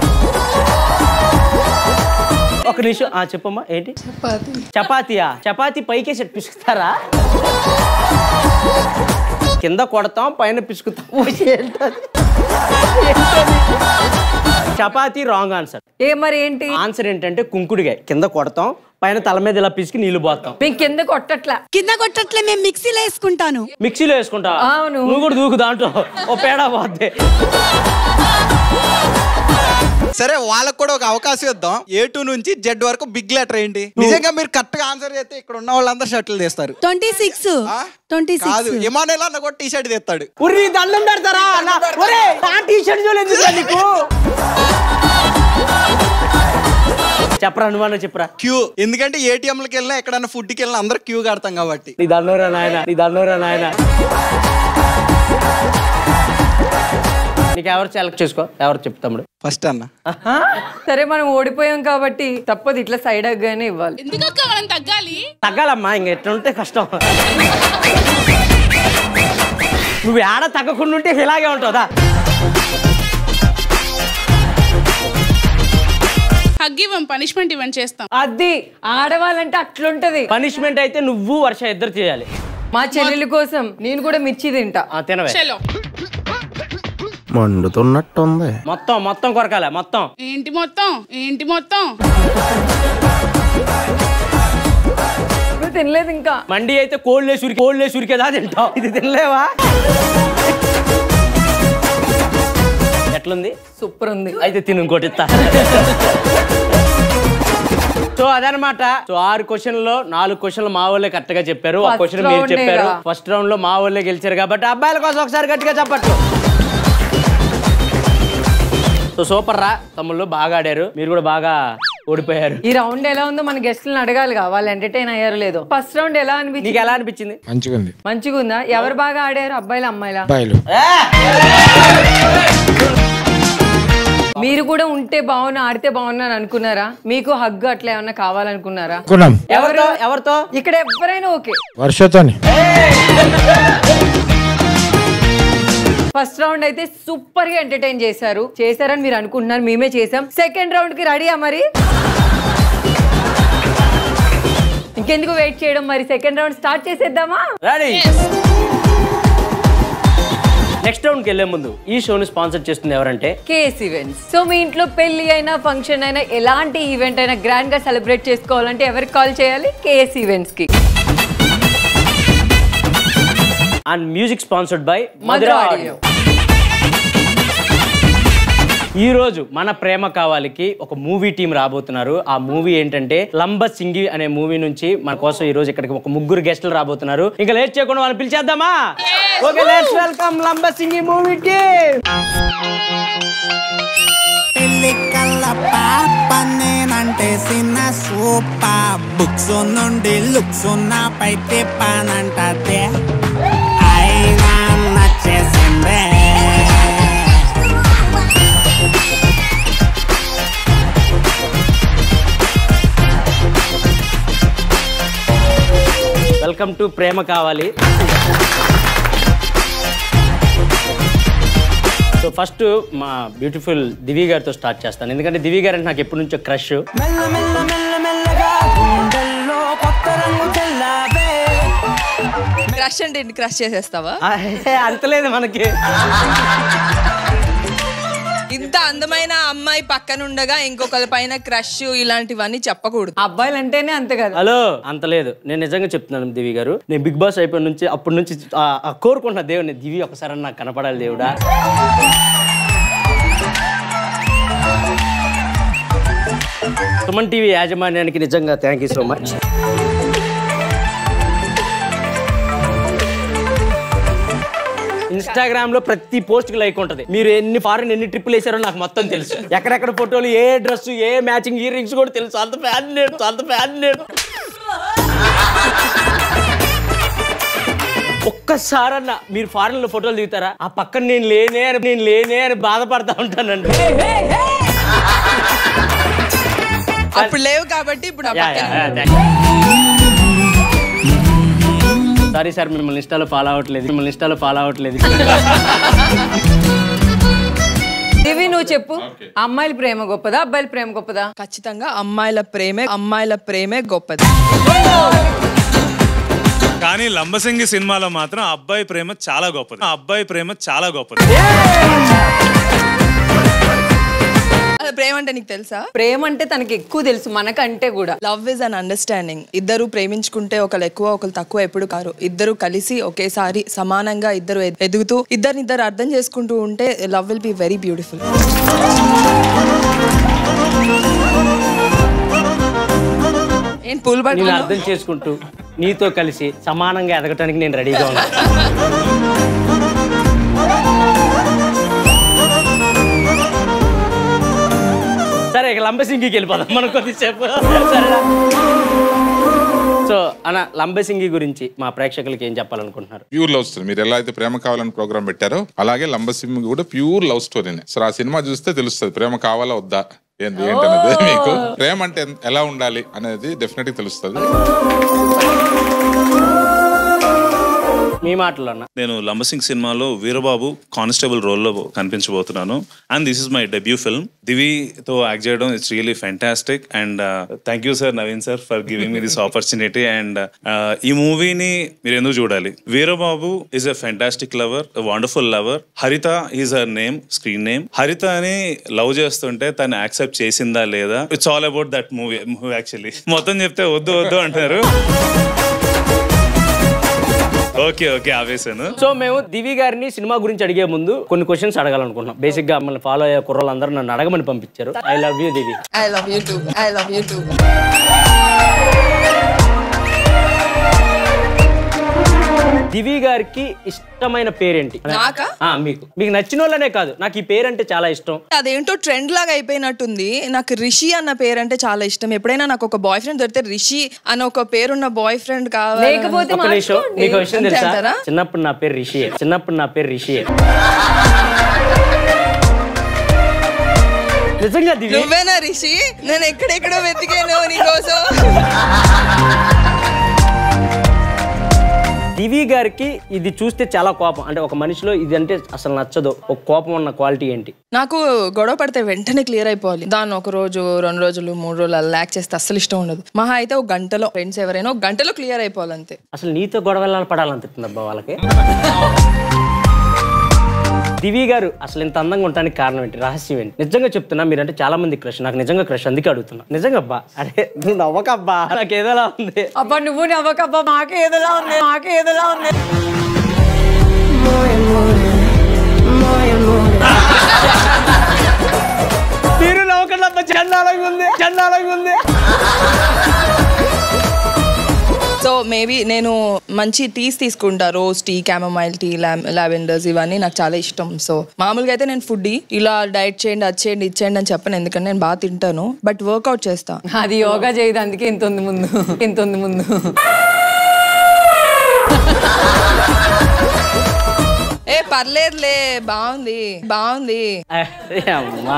ఒక నిమిషం ఆ చెప్పమ్మా ఏంటి చపాతీయా చపాతీ పైకేసి పిసుకుతారా కింద కొడతాం పైన పిసుకుతాం ఏంటది ఏంటది? చపాతీ రాంగ్ ఆన్సర్
ఏ మరి ఏంటి
ఆన్సర్ ఏంటంటే కుంకుడుగాయ కింద కొడతాం పైన తల మీద ఇలా పిసికి నీళ్లు పోతాం
మేము కింద కొట్టట్లా
కింద కొట్టట్లే మేము మిక్సీలో వేసుకుంటాను
మిక్సీలో వేసుకుంటా
అవును.
నువ్వు కూడా దూకు దాంట్లో ఓ పేడా పోద్ది
సరే వాళ్ళకు కూడా ఒక అవకాశం ఇద్దాం ఏ టూ నుంచి జెడ్ వరకు బిగ్ లెటర్ ఏంటి నిజంగా మీరు కరెక్ట్ గా ఆన్సర్ చేస్తే ఇక్కడ ఉన్న వాళ్ళందరూ షర్ట్లు తీస్తారు
ట్వంటీ సిక్స్ ట్వంటీ
కాదు
సిక్స్
ఇమానుయల్ అన్న కూడా టీ షర్ట్ తీస్తాడు
ఉరి దండం పెడతారా అన్న ఒరే ఆ టీ షర్ట్ చూడలేదు నీకు చెప్పరా నువ్వన్నా చెప్పరా
క్యూ ఎందుకంటే ఏటీఎంలకి వెళ్ళినా ఎక్కడన్నా ఫుడ్కి వెళ్ళినా అందరూ క్యూ కడతాం కాబట్టి
నీ దండోరా నాయన నీ దండోరా నాయన నీకు ఎవరు సెలెక్ట్ చేసుకో ఎవరు చెప్తాముడు
ఫస్ట్ అన్న
సరే మనం ఓడిపోయాం కాబట్టి తప్పదు ఇట్లా సైడ్ అగ్గానే ఇవ్వాలి
ఎందుకు అక్క మనం తగ్గాలి
తగ్గాలమ్మా ఇంక ఎట్లుంటే కష్టం నువ్వు ఏడ తగ్గకుండా ఉంటే ఇలాగే ఉంటావుదా
హగ్ ఇవ్వం పనిష్మెంట్ ఇవ్వని చేస్తాం
అది ఆడవాళ్ళంటే అట్లుంటది
పనిష్మెంట్ అయితే నువ్వు వర్ష ఇద్దరు చేయాలి
మా చెల్లెల కోసం నేను కూడా మిర్చి తింటా
ఆ, తినవే
చలో
మండుతున్నట్టుంది
మొత్తం మొత్తం కొరకాల మొత్తం
ఏంటి మొత్తం ఏంటి మొత్తం
నువ్వు తినలేదు ఇంకా
మండి అయితే కోళ్ళే సురికి కోళ్ళే సురికేదా తింటావు ఇది తినలేవా ఎట్లుంది
సూపర్ ఉంది
అయితే తిను ఇంకోటి ఇస్తా సో అదనమాట సో ఆరు క్వశ్చన్లో నాలుగు క్వశ్చన్లు మా వాళ్ళే కరెక్ట్ గా చెప్పారు ఒక
First
క్వశ్చన్ మీరు
round
చెప్పారు
ఏగా.
ఫస్ట్ రౌండ్ లో మా వాళ్ళే గెలిచారు కాబట్టి అబ్బాయిల కోసం ఒకసారి గట్టిగా చెప్పట్లు సో సూపర్ రా తమ్ముళ్ళు బాగా ఆడారు మీరు కూడా బాగా ఓడిపోయారు
ఈ రౌండ్ ఎలా ఉందో మన గెస్ట్లను అడగాలిగా వాళ్ళు ఎంటర్టైన్ అయ్యారో లేదో ఫస్ట్ రౌండ్ ఎలా అనిపించింది
నీకు ఎలా అనిపించింది
మంచిగా ఉంది
మంచిగా ఉందా ఎవరు బాగా ఆడారు అబ్బాయిలా అమ్మాయిలా
అబ్బాయిలు
మీరు కూడా ఉంటే బాగున్నా ఆడితే బాగున్నా అని అనుకున్నారా మీకు హగ్గు అట్లా ఏమన్నా కావాలనుకున్నారా
అనుకున్నాం
ఎవరితో ఎవరితో ఇక్కడ ఎవరైనా ఓకే
వర్షతోని
ఫస్ట్ రౌండ్ అయితే సూపర్ గా ఎంటర్టైన్ చేశారు చేశారని మీరు అనుకుంటున్నారు మేమే చేసాం సెకండ్ రౌండ్ కి రెడీయా మరి ఇంకెందుకు వెయిట్ చేయడం మరి సెకండ్ రౌండ్ స్టార్ట్ చేసేద్దామా
రెడీ నెక్స్ట్ రౌండ్కి వెళ్లే ముందు ఈ షోని స్పాన్సర్ చేస్తుంది ఎవరంటే
కేఎస్ ఈవెంట్స్ సో మీ ఇంట్లో పెళ్లి అయినా ఫంక్షన్ అయినా ఎలాంటి ఈవెంట్ అయినా గ్రాండ్ గా సెలబ్రేట్ చేసుకోవాలంటే ఎవరికి కాల్ చేయాలి కేఎస్ ఈవెంట్స్ కి
and music sponsored by
Madhura
Madhura
audio
audio ఈ రోజు మన ప్రేమ కావాలికి ఒక మూవీ టీం రాబోతున్నారు ఆ మూవీ ఏంటంటే లంబ సింగి అనే మూవీ నుంచి మన కోసం ఈ రోజు ఇక్కడికి ఒక ముగ్గురు గెస్టులు రాబోతున్నారు ఇంకా లేట్ చేయకుండా వాళ్ళని పిలిచేద్దామా ఓకే లెట్స్ వెల్కమ్ లంబ సింగి మూవీ టీం
పెళ్ళికల్ల పాప నేనంటే సిన్న సూప బుక్స్ నుండి లుక్స్ నాపై తిప్పానంటే అయినా నచ్చేసిందే
welcome to Prema Kavali so first మా బ్యూటిఫుల్ దివి గారితో స్టార్ట్ చేస్తాను ఎందుకంటే దివి గారు అంటే నాకు ఎప్పటి నుంచో క్రష్
మెల్ల మెల్ల మెల్ల మెల్లగా గుండెల్లో కొత్త రంగు తెల్లావే
క్రష్ అంటే ఏంటి క్రష్ చేసేస్తావా
అంతలేదు మనకి
ఇంత అందమైన అమ్మాయి పక్కన ఉండగా ఇంకొకరి పైన క్రష్ ఇలాంటివన్నీ చెప్పకూడదు
అబ్బాయిలు అంటేనే అంతే కదా
హలో అంత లేదు నేను నిజంగా చెప్తున్నాను దివి గారు నేను బిగ్ బాస్ అయిపోయిన నుంచి అప్పటి నుంచి ఆ- ఆ కోరుకుంటున్నా దేవుని దివి ఒకసారి నాకు కనపడాలి దేవుడా సుమన్ టీవీ యాజమాన్యానికి నిజంగా thank you so much Instagram లో ప్రతి పోస్ట్ కి లైక్ ఉంటది మీరు ఎన్ని ఫారెన్ ఎన్ని ట్రిప్పులు వేసారో నాకు మొత్తం తెలుసు ఎక్కడెక్కడ ఫోటోలు ఏ డ్రెస్ ఏ మ్యాచింగ్ ఇయర్ రింగ్స్ కూడా తెలుసు అంత ఫ్యాన్ నేను అంత ఫ్యాన్ నేను ఒక్కసారన్న మీరు ఫారెన్ లో ఫోటోలు దిగుతారా ఆ పక్కన నేను లేనే అని నేను లేనే అని బాధపడతా ఉంటానండి
అప్పుడు లేవు కాబట్టి ఇప్పుడు ఆ పక్కన
సారీ సార్ మిమ్మల్ని ఇష్టాలు ఫాలో అవ్వట్లేదు మిమ్మల్ని ఇష్టాలు ఫాలో అవ్వట్లేదు
దివి నువ్వు చెప్పు అమ్మాయిల ప్రేమ గొప్పదా అబ్బాయిల ప్రేమ గొప్పదా
ఖచ్చితంగా అమ్మాయిల ప్రేమే అమ్మాయిల ప్రేమే గొప్పది
కానీ లంబసింగి సినిమాలో మాత్రం ఆ అబ్బాయి ప్రేమ చాలా గొప్పది ఆ అబ్బాయి ప్రేమ చాలా గొప్పది
అసలు ప్రేమ అంటే నీకు తెలుసా
ప్రేమ అంటే తనకి ఎక్కువ తెలుసు మనకంటే కూడా
లవ్ ఇస్ అన్ అండర్స్టాండింగ్ ఇద్దరు ప్రేమించుకుంటే ఒకరు ఎక్కువ ఒకరు తక్కువ ఎప్పుడు కారు ఇద్దరు కలిసి ఒకేసారి సమానంగా ఇద్దరు ఎద్- ఎదుగుతూ ఇద్దరిని ఇద్దరు అర్థం చేసుకుంటూ ఉంటే love will be very beautiful ఏం పూలు
నేను
పట్టుకున్నావు
అర్థం చేసుకుంటూ నీతో కలిసి సమానంగా ఎదగటానికి నేను రెడీగా ఉన్నాను సరే ఇక లంబసింగికి వెళ్ళిపోదాం మనం కొద్దిసేపు సరేనా సో అన్న లంబసింగి గురించి మా ప్రేక్షకులకి ఏం చెప్పాలనుకుంటున్నారు
ప్యూర్ లవ్ స్టోరీ మీరు ఎలా అయితే ప్రేమ కావాలని ప్రోగ్రామ్ పెట్టారో అలాగే లంబసింహ కూడా ప్యూర్ లవ్ స్టోరీనే సో ఆ సినిమా చూస్తే తెలుస్తుంది ప్రేమ కావాలా వద్దా ఏంటి ఏంటనేది మీకు ప్రేమ అంటే ఎన్- ఎలా ఉండాలి అనేది డెఫినెట్ గా తెలుస్తుంది
మీ మాటలు అన్న
నేను లంబసింగ్ సినిమాలో వీరబాబు కానిస్టేబుల్ రోల్లో కనిపించబోతున్నాను and this is my debut film దివితో యాక్ట్ చేయడం it's really fantastic and thank you sir Naveen sir for giving me this opportunity and ఈ మూవీని మీరు ఎందుకు చూడాలి Veerababu is a fantastic lover wonderful lover Haritha is her name screen name Haritha అని లవ్ చేస్తుంటే తను యాక్సెప్ట్ చేసిందా లేదా it's all about that movie movie actually మొత్తం చెప్తే వద్దు వద్దు అంటారు ఓకే ఓకే ఆవేశాను
సో మేము దివి గారిని సినిమా గురించి అడిగే ముందు కొన్ని క్వశ్చన్స్ అడగాలనుకుంటున్నాం బేసిక్ గా మమ్మల్ని ఫాలో అయ్యే కుర్రలందరూ నన్ను అడగమని పంపించారు I love you Divi
I love you too I love you too
Divi గారికి ఇష్టమైన పేరేంటి
నాకా?
ఆ, మీకు మీకు నచ్చిన వాళ్ళనే కాదు నాకు ఈ పేరంటే చాలా ఇష్టం
అదేంటో ట్రెండ్ లాగా అయిపోయినట్టుంది నాకు రిషి అన్న పేరు అంటే చాలా ఇష్టం ఎప్పుడైనా నాకు ఒక బాయ్ ఫ్రెండ్ దొరికితే రిషి అన్న ఒక పేరున్న బాయ్ ఫ్రెండ్ కావాలి
ఒక నిమిషం మీకు విషయం
అంతే
తెలుసా
అంటారా?
చిన్నప్పుడు నా పేరు రిషియే చిన్నప్పుడు నా పేరు రిషియే నిజంగా దివి
నువ్వేనా రిషి నేను ఎక్కడెక్కడో వెతికాను నీకోసం
దివి గారికి ఇది చూస్తే చాలా కోపం అంటే ఒక మనిషిలో ఇది అంటే అసలు నచ్చదు ఒక కోపం ఉన్న క్వాలిటీ ఏంటి
నాకు గొడవ పడితే వెంటనే క్లియర్ అయిపోవాలి దాన్ని ఒక రోజు రెండు రోజులు మూడు రోజులు అలా ల్యాక్ చేస్తే అస్సలు ఇష్టం ఉండదు మహా అయితే ఒక గంటలో ఫ్రెండ్స్ ఎవరైనా ఒక గంటలో క్లియర్ అయిపోవాలి అంతే
అసలు నీతో గొడవలు పడాలనిపిస్తుంది అబ్బా వాళ్ళకి దివి గారు అసలు ఇంత అందంగా ఉండడానికి కారణం ఏంటి రహస్యం ఏంటి నిజంగా చెప్తున్నా మీరంటే చాలా మంది క్రష్ నాకు నిజంగా క్రష్ అందుకే అడుగుతున్నా నిజంగా అబ్బా అరే నువ్వు నవ్వకబ్బా నాకు ఏదోలా ఉంది
అబ్బా నువ్వు నవ్వకబ్బా మాకే ఏదోలా ఉంది మాకే ఏదోలా ఉంది
మీరు నవ్వకుండా అబ్బా చందాలంగా ఉంది చందాలంగా ఉంది
సో మేబీ నేను మంచి టీస్ తీసుకుంటా rose tea chamomile tea lavenders ఇవన్నీ నాకు చాలా ఇష్టం సో మామూలుగా అయితే నేను ఫుడ్ ఇలా డైట్ చేయండి అది చేయండి ఇది చేయండి అని చెప్పను ఎందుకంటే నేను బాగా తింటాను బట్ వర్కౌట్ చేస్తా
అది యోగా చేయదు అందుకే ఇంత ఉంది ముందు ఇంత ఉంది ముందు
ఏ పర్లేదులే బాగుంది బాగుంది
అమ్మా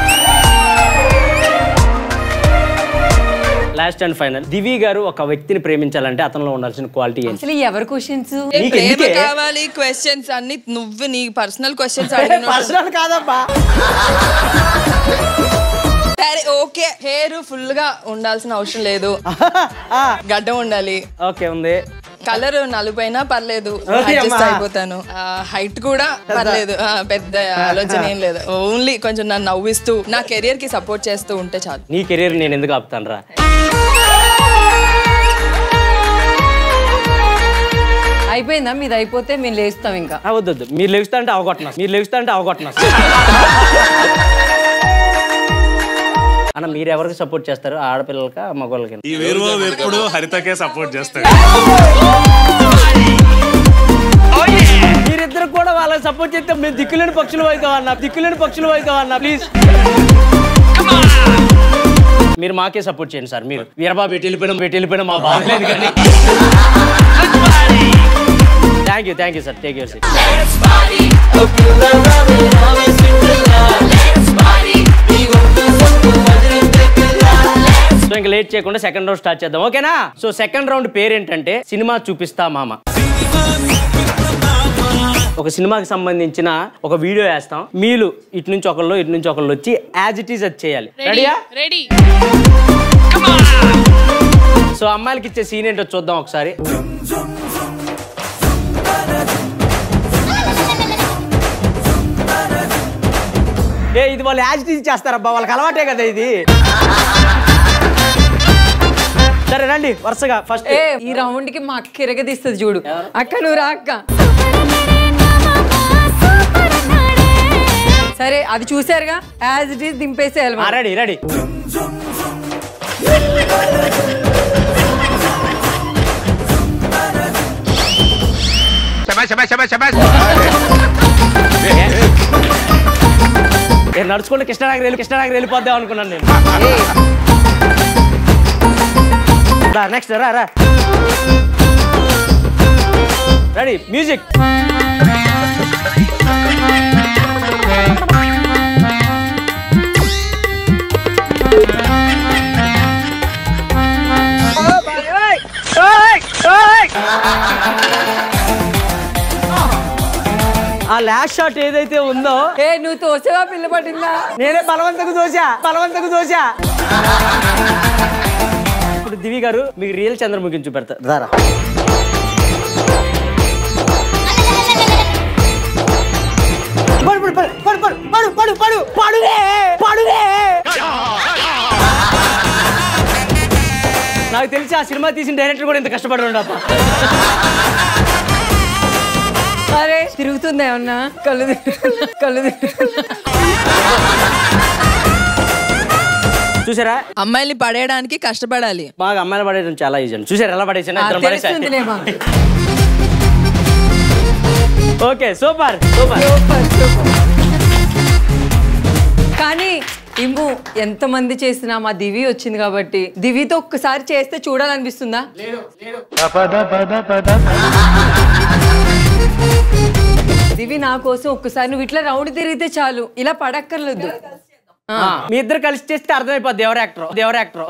లాస్ట్ అండ్ ఫైనల్ దివి గారు ఒక వ్యక్తిని ప్రేమించాలంటే అతనిలో ఉండాల్సిన క్వాలిటీ ఏంటి
అసలు ఎవరి క్వశ్చన్స్
ఏ
నీకు
ప్రేమ
ఎందుకే?
కావాలి క్వశ్చన్స్ అన్ని నువ్వు నీ పర్సనల్ క్వశ్చన్స్
పర్సనల్ కాదబ్బా
సరే ఓకే హెయిర్ ఫుల్ గా ఉండాల్సిన అవసరం లేదు గడ్డం ఉండాలి
ఓకే ఉంది
కలర్ నలుపైనా పర్లేదు
ఓకే
అడ్జస్ట్
అమ్మా.
అయిపోతాను హైట్ కూడా పర్లేదు ఆ, పెద్ద ఆలోచన ఏం లేదు ఓన్లీ కొంచెం నన్ను నవ్విస్తూ నా కెరియర్ కి సపోర్ట్ చేస్తూ ఉంటే చాలు
నీ కెరీర్ నేను ఎందుకు ఆపుతాను రా
అయిపోయిందా మీది అయిపోతే మేము లేస్తాం ఇంకా
వద్దు వద్దు మీరు లెగుస్తా అంటే అవగొట్టనా మీరు లెగుస్తా అంటే అవగొట్టనా అన్న మీరు ఎవరికి సపోర్ట్ చేస్తారు ఆడపిల్లలకా మగవాళ్ళకి
ఈ వేరుబాబు ఎప్పుడు హరితకే సపోర్ట్ చేస్తాడు
మీరిద్దరు కూడా వాళ్ళకి సపోర్ట్ చేస్తే మేము దిక్కులేని పక్షులు అవుతాం అన్న దిక్కులేని పక్షులు అవుతాం అన్న ప్లీజ్ మీరు మాకే సపోర్ట్ చేయండి సార్ మీరు వీరబాబు ఎటు వెళ్ళిపోయినా ఎటు వెళ్ళిపోయినా మా బాగలేదు కానీ thank you thank you sir take your so ఇంకా లేట్ చేయకుండా సెకండ్ రౌండ్ స్టార్ట్ చేద్దాం ఓకేనా సో సెకండ్ రౌండ్ పేరేంటంటే సినిమా చూపిస్తా మామ ఒక సినిమాకి సంబంధించిన ఒక వీడియో వేస్తాం మీరు ఇటు నుంచి ఒకళ్ళు ఇటు నుంచి ఒకళ్ళు వచ్చి యాజ్ ఇట్ ఈస్ అది చేయాలి
రెడీ
రెడీయా
రెడీ
సో అమ్మాయిలకి ఇచ్చే సీన్ ఏంటో చూద్దాం ఒకసారి ఏ ఇది వాళ్ళు యాజ్ ఇట్ ఈస్ చేస్తారబ్బా వాళ్ళకి అలవాటే కదా ఇది సరే రండి వరుసగా ఫస్ట్
ఏ ఈ రౌండ్ కి మా అక్క కిరగదీస్తుంది చూడు అక్క నువ్వు రా అక్క సరే అది చూసారుగా యాజ్ ఇట్ ఈస్ దింపేసేయాలి మనం.
రెడీ రెడీ నేను నడుచుకుంటే కృష్ణానగర్ వెళ్ళి కృష్ణానగర్ వెళ్ళిపోద్దాం అనుకున్నాను నేను రా నెక్స్ట్ రా రా రెడీ మ్యూజిక్ ఆ లాస్ట్ షాట్ ఏదైతే ఉందో
ఏ నువ్వు తోసేవా పిల్ల పట్టిందా
నేనే బలవంతకు దోశా బలవంతకు దోశా ఇప్పుడు దివి గారు మీకు రియల్ చంద్రముఖిని చూపెడతారు దారా పడు పడు పడు పడు పడు పడు పడు పడువే పడువే నాకు తెలిసి ఆ సినిమా తీసిన డైరెక్టర్ కూడా ఇంత కష్టపడి ఉండప్ప
అరే తిరుగుతుందా ఏమన్నా కళ్ళు తిరుగుతుందా? కళ్ళు తిరుగుతుందా?
చూసారా
అమ్మాయిల్ని పడేయడానికి కష్టపడాలి
బాగా అమ్మాయిలు పడేయడం చాలా ఈజీ అండి చూసారు ఎలా పడేసాను
ఆ,
ఇద్దరం
తెలుస్తుందిలే
పడేసాను
మాకు
ఓకే సూపర్ సూపర్
కానీ ఇమ్ము ఎంతమంది చేసినా మా దివి వచ్చింది కాబట్టి దివితో ఒక్కసారి చేస్తే చూడాలనిపిస్తుందా దివి నా కోసం ఒక్కసారి నువ్వు ఇట్లా రౌండ్ తిరిగితే చాలు ఇలా పడక్కర్లేదు ఆ.
ఆ, మీ ఇద్దరు కలిసి చేస్తే అర్థమైపోద్ది ఎవరు యాక్టర్ ఎవరు యాక్టర్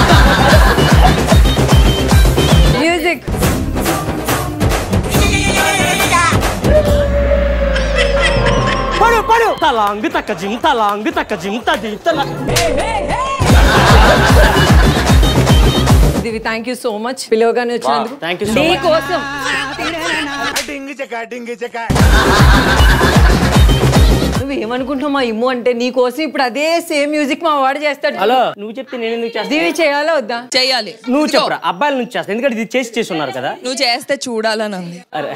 మ్యూజిక్
పడు పడు తలాంగ్ తక్క జిమ్ తలాంగ్ తక్క జిమ్ తది తల
Divi thank you so much పిలవగానే వచ్చినందుకు
Wow, thank you so
నీ
much.
కోసం నువ్వు ఏమనుకుంటున్నావు మా ఇమ్ము అంటే నీ కోసం ఇప్పుడు అదే సేమ్ మ్యూజిక్ మా వాడు చేస్తాడు
హలో నువ్వు చెప్తే నేను ఎందుకు చేస్తా
దివి చేయాలా వద్దా
చెయ్యాలి
నువ్వు చెప్పరా అబ్బాయిల నుంచి చేస్తా ఎందుకంటే ఇది చేసి చేసి ఉన్నారు కదా
నువ్వు చేస్తే చూడాలని ఉంది
అరే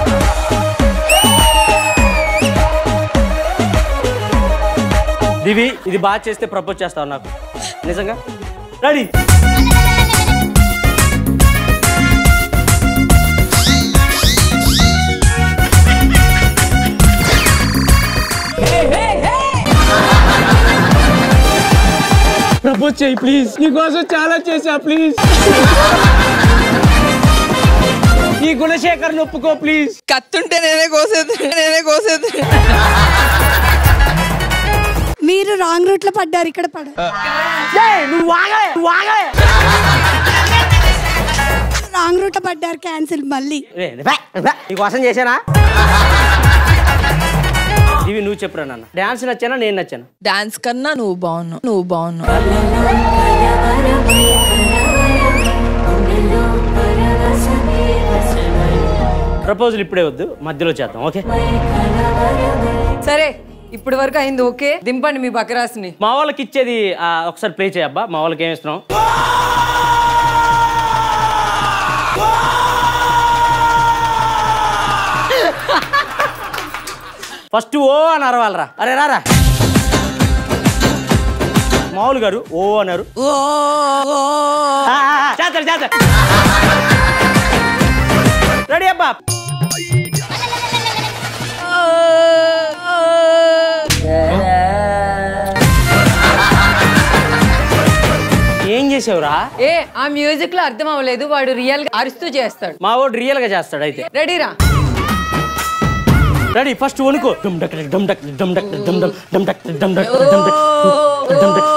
దివి ఇది బాగా చేస్తే ప్రపోజ్ చేస్తావు నాకు నిజంగా రెడీ
ప్రపోజ్ చేయి ప్లీజ్ నీకోసం చాలా చేసా ప్లీజ్
ఈ గుణశేఖర్ ఒప్పుకో ప్లీజ్
కత్తుంటే నేనే కోసేది నేనే కోసేది
మీరు రాంగ్ రూట్ లో పడ్డారు ఇక్కడ పడ
నువ్వు వాగలే నువ్వు వాగలే
రాంగ్ రూట్ లో పడ్డారు క్యాన్సిల్ మళ్ళీ
నీకోసం చేశానా ఇవి నువ్వు చెప్పురా నాన్న డాన్స్ నచ్చానా నేను నచ్చాను
డాన్స్ కన్నా నువ్వు బాగున్నావు నువ్వు బాగున్నావు
ప్రపోజల్ ఇప్పుడే వద్దు మధ్యలో చేద్దాం ఓకే
సరే ఇప్పటి వరకు అయింది ఓకే దింపండి మీ బకరాస్ని
మా వాళ్ళకి ఇచ్చేది ఆ, ఒకసారి ప్లే చేయబ్బా మా వాళ్ళకి ఏమి ఇస్తున్నాం ఫస్ట్ ఓ అని అరవాలరా అరే రారా మామూలు గారు ఓ అన్నారు ఆ, ఆ, ఆ, చేస్తారు చేస్తారు రెడీ అబ్బా ఏం చేసావురా
ఏ ఆ మ్యూజిక్ లో అర్థం అవ్వలేదు వాడు రియల్ గా అరుస్తూ చేస్తాడు
మా వాడు రియల్ గా చేస్తాడు అయితే
రెడీరా
రెడీ ఫస్ట్ వణుకో డమ్ డక్ డమ్ డక్ డమ్ డక్ డమ్ డమ్ డమ్ డక్ డమ్ డక్ డమ్ డక్ డమ్ డక్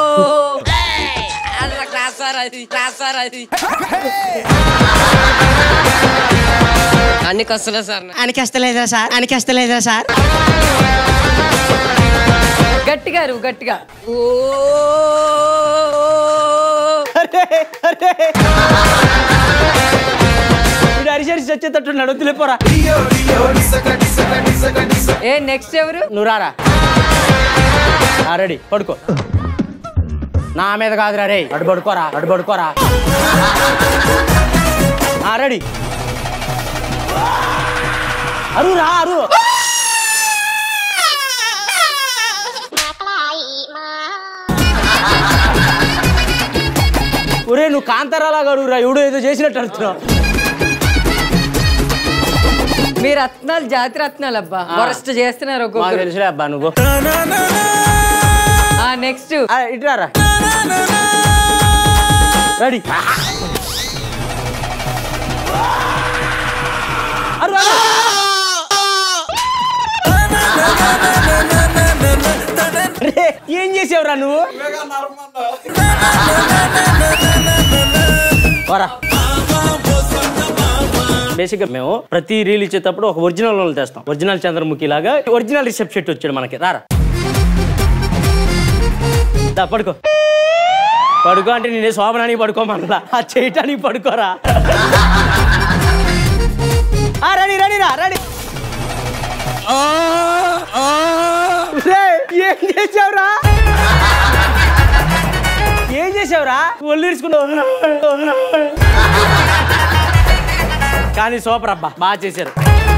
అన్ని కష్టలే సార్
ఆయనకి వస్తలేదా సార్ ఆయనకి వస్తలేదా సార్
గట్టిగా అరువు గట్టిగా
వీడు అరిసరిసి వచ్చేటట్టున్నాడు వద్దులేపోరా
ఏ నెక్స్ట్ ఎవరు
నువ్వు రారా రెడీ పడుకో నా మీద కాదురా రే అడు పడుకోరా అడు పడుకోరా రెడీ అరు రా అరు ఒరే నువ్వు కాంతారాలా గారు ఎవడో ఏదో చేసినట్టు అడుగుతున్నావు
మీ రత్నాలు జాతి రత్నాలు అబ్బా వరస్ట్ చేస్తున్నారు
మాకు
ఒక్కొక్కరు
తెలుసులే అబ్బా నువ్వు
నెక్స్ట్
ఇటురారా రెడీ అరు అరు రే, ఏం చేసావురా నువ్వు వరా బేసిక్గా మేము ప్రతి రీల్ ఇచ్చేటప్పుడు ఒక ఒరిజినల్ వాళ్ళు తెస్తాం ఒరిజినల్ చంద్రముఖి లాగా ఒరిజినల్ రిసెప్ట్ షెట్ వచ్చాడు మనకి రారా దా పడుకో పడుకో అంటే నేనే శోభనానికి పడుకోమనలా ఆ చేయటానికి పడుకోరా ఆ, రెడీ రెడీ రా రెడీ రేయ్, ఏం చేసావురా ఏం చేసావురా ఒళ్ళు ఇరుచుకున్నావు కానీ సూపర్ అబ్బా బాగా చేశారు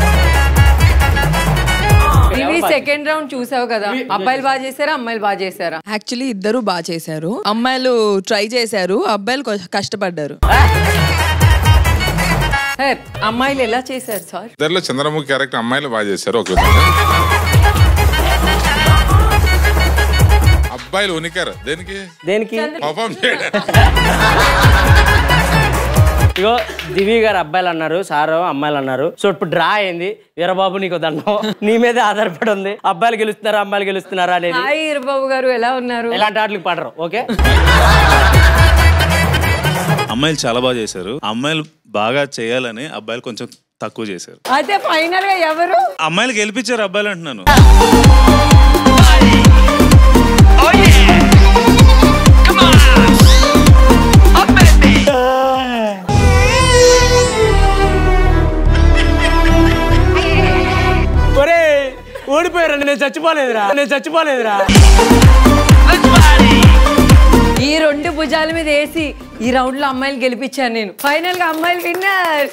ఇవి సెకండ్ రౌండ్ చూసావు కదా అబ్బాయిలు బాగా చేశారా అమ్మాయిలు బాగా చేశారా
యాక్చువల్లీ ఇద్దరు బాగా చేశారు అమ్మాయిలు ట్రై చేశారు అబ్బాయిలు కొ- కష్టపడ్డారు
సార్ అమ్మాయిలు ఎలా చేశారు సార్
ఇద్దరిలో చంద్రముఖి క్యారెక్టర్ అమ్మాయిలు బాగా చేశారు ఒక విధంగా అబ్బాయిలు ఉనికారు దేనికి
దేనికి
పర్ఫామ్ చేయడం
ఇగో దివి గారు అబ్బాయిలు అన్నారు సారు అమ్మాయిలు అన్నారు సో ఇప్పుడు డ్రా అయింది వీరబాబు నీకు దండం నీ మీదే ఆధారపడి ఉంది అబ్బాయిలు గెలుస్తున్నారా అమ్మాయిలు గెలుస్తున్నారా అనేది
హాయ్ ఇరబాబు గారు ఎలా ఉన్నారు
ఎలాంటి ఆటలకు పడరు ఓకే
అమ్మాయిలు చాలా బాగా చేశారు అమ్మాయిలు బాగా చేయాలని అబ్బాయిలు కొంచెం తక్కువ చేశారు
అయితే ఫైనల్ గా ఎవరు
అమ్మాయిలు గెలిపించారు అబ్బాయిలు అంటున్నాను
ఒరే ఓడిపోయారు నేను చచ్చిపోలేదురా నేను చచ్చిపోలేదురా
ఈ రెండు భుజాల మీద వేసి ఈ రౌండ్ లో అమ్మాయిలు గెలిపించాను నేను ఫైనల్ గా అమ్మాయిలు విన్నర్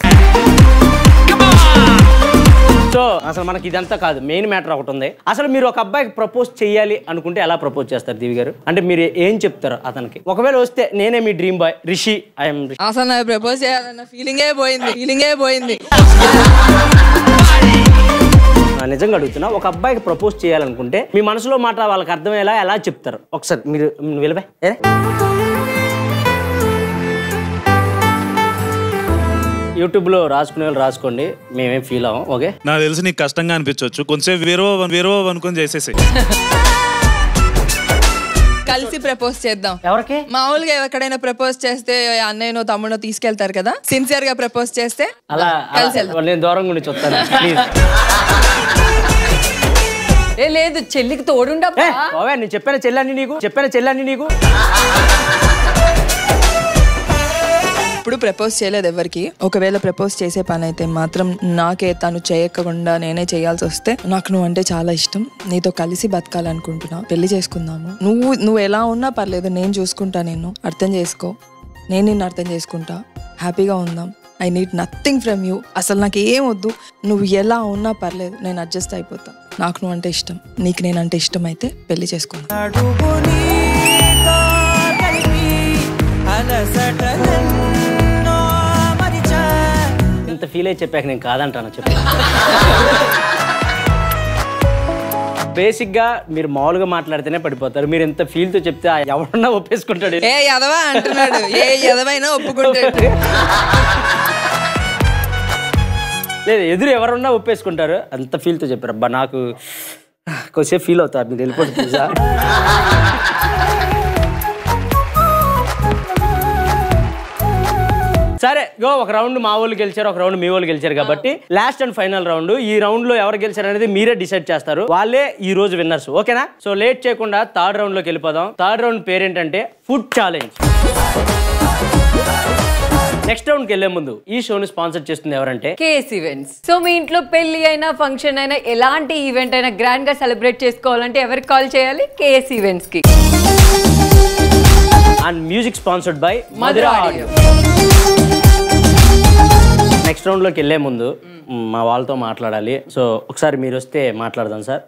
సో అసలు మనకి ఇదంతా కాదు మెయిన్ మ్యాటర్ ఒకటి ఉంది అసలు మీరు ఒక అబ్బాయికి ప్రపోజ్ చేయాలి అనుకుంటే ఎలా ప్రపోజ్ చేస్తారు దివి గారు అంటే మీరు ఏం చెప్తారు అతనికి ఒకవేళ వస్తే నేనే మీ డ్రీమ్ బాయ్ రిషి ఐఎమ్
అసలు నాకు ప్రపోజ్ చేయాలన్న ఫీలింగే పోయింది ఫీలింగే పోయింది
నిజంగా అడుగుతున్నా ఒక అబ్బాయికి ప్రపోజ్ చేయాలనుకుంటే మీ మనసులో మాట వాళ్ళకి అర్థమయ్యేలా ఎలా చెప్తారు ఒకసారి మీరు విలువే యూట్యూబ్లో రాసుకునే వాళ్ళు రాసుకోండి మేమేం ఫీల్ అవ్వం ఓకే
నాకు తెలిసి నీకు కష్టంగా అనిపించవచ్చు కొంచెంసేపు వేరో వేరో అనుకొని చేసేసి
కలిసి ప్రపోజ్ చేద్దాం
ఎవరికి
మామూలుగా ఎక్కడైనా ప్రపోజ్ చేస్తే అన్నయ్యనో తమ్ముడో తీసుకెళ్తారు కదా సిన్సియర్ గా ప్రపోజ్ చేస్తే
అలా
కలిసి
అలా నేను దూరం గురించి వస్తాను ప్లీజ్
ఏ లేదు చెల్లికి తోడుండప్పా
ఓవే నేను చెప్పాను చెల్లని నీకు చెప్పాను చెల్లని నీకు
ఇప్పుడు ప్రపోజ్ చేయలేదు ఎవరికి ఒకవేళ ప్రపోజ్ చేసే పని అయితే మాత్రం నాకే తను చేయకుండా నేనే చేయాల్సి వస్తే నాకు నువ్వు అంటే చాలా ఇష్టం నీతో కలిసి బతకాలనుకుంటున్నా పెళ్లి చేసుకుందాము నువ్వు నువ్వు ఎలా ఉన్నా పర్లేదు నేను చూసుకుంటా నేను అర్థం చేసుకో నేను నిన్ను అర్థం చేసుకుంటా హ్యాపీగా ఉందాం I need nothing from you అసలు నాకు ఏం వద్దు నువ్వు ఎలా ఉన్నా పర్లేదు నేను అడ్జస్ట్ అయిపోతా నాకు నువ్వు అంటే ఇష్టం నీకు నేను అంటే ఇష్టం అయితే పెళ్లి చేసుకుందాం
అడుగునీతో కలిపి అలసటలెన్నో మరిచా
ఇంత ఫీల్ అయి చెప్పాక నేను కాదంటాను చెప్పు బేసిక్ గా మీరు మామూలుగా మాట్లాడితేనే పడిపోతారు మీరు ఎంత ఫీల్ తో చెప్తే ఆ ఎవరన్నా ఒప్పేసుకుంటాడు
ఏ ఎదవా అంటున్నాడు ఏ ఎదవైనా ఒప్పుకుంటాడు
లేదు ఎదురు ఎవరున్నా ఒప్పేసుకుంటారు అంత ఫీల్ తో చెప్పారు అబ్బా నాకు కొద్దిసేపు ఫీల్ అవుతారు మీరు వెళ్ళిపోతే తెలుసా సరే గో ఒక రౌండ్ మా వాళ్ళు గెలిచారు ఒక రౌండ్ మీ వాళ్ళు గెలిచారు కాబట్టి లాస్ట్ అండ్ ఫైనల్ రౌండ్ ఈ రౌండ్ లో ఎవరు గెలిచారు అనేది మీరే డిసైడ్ చేస్తారు వాళ్ళే ఈ రోజు విన్నర్స్ ఓకేనా సో లేట్ చేయకుండా థర్డ్ రౌండ్ లోకి వెళ్ళిపోదాం థర్డ్ రౌండ్ పేరేంటంటే ఫుడ్ ఛాలెంజ్ నెక్స్ట్ రౌండ్ కి వెళ్లే ముందు ఈ షోని స్పాన్సర్ చేస్తుంది ఎవరంటే
కేఎస్ ఈవెంట్స్ సో మీ ఇంట్లో పెళ్లి అయినా ఫంక్షన్ అయినా ఎలాంటి ఈవెంట్ అయినా గ్రాండ్ గా సెలబ్రేట్ చేసుకోవాలంటే ఎవరికి కాల్ చేయాలి కేఎస్ ఈవెంట్స్ కి
and music sponsored by
Madhura
Madhura
audio
next round లోకి వెళ్లే ముందు మ్, మా వాళ్ళతో మాట్లాడాలి సో ఒకసారి మీరు వస్తే మాట్లాడదాం సార్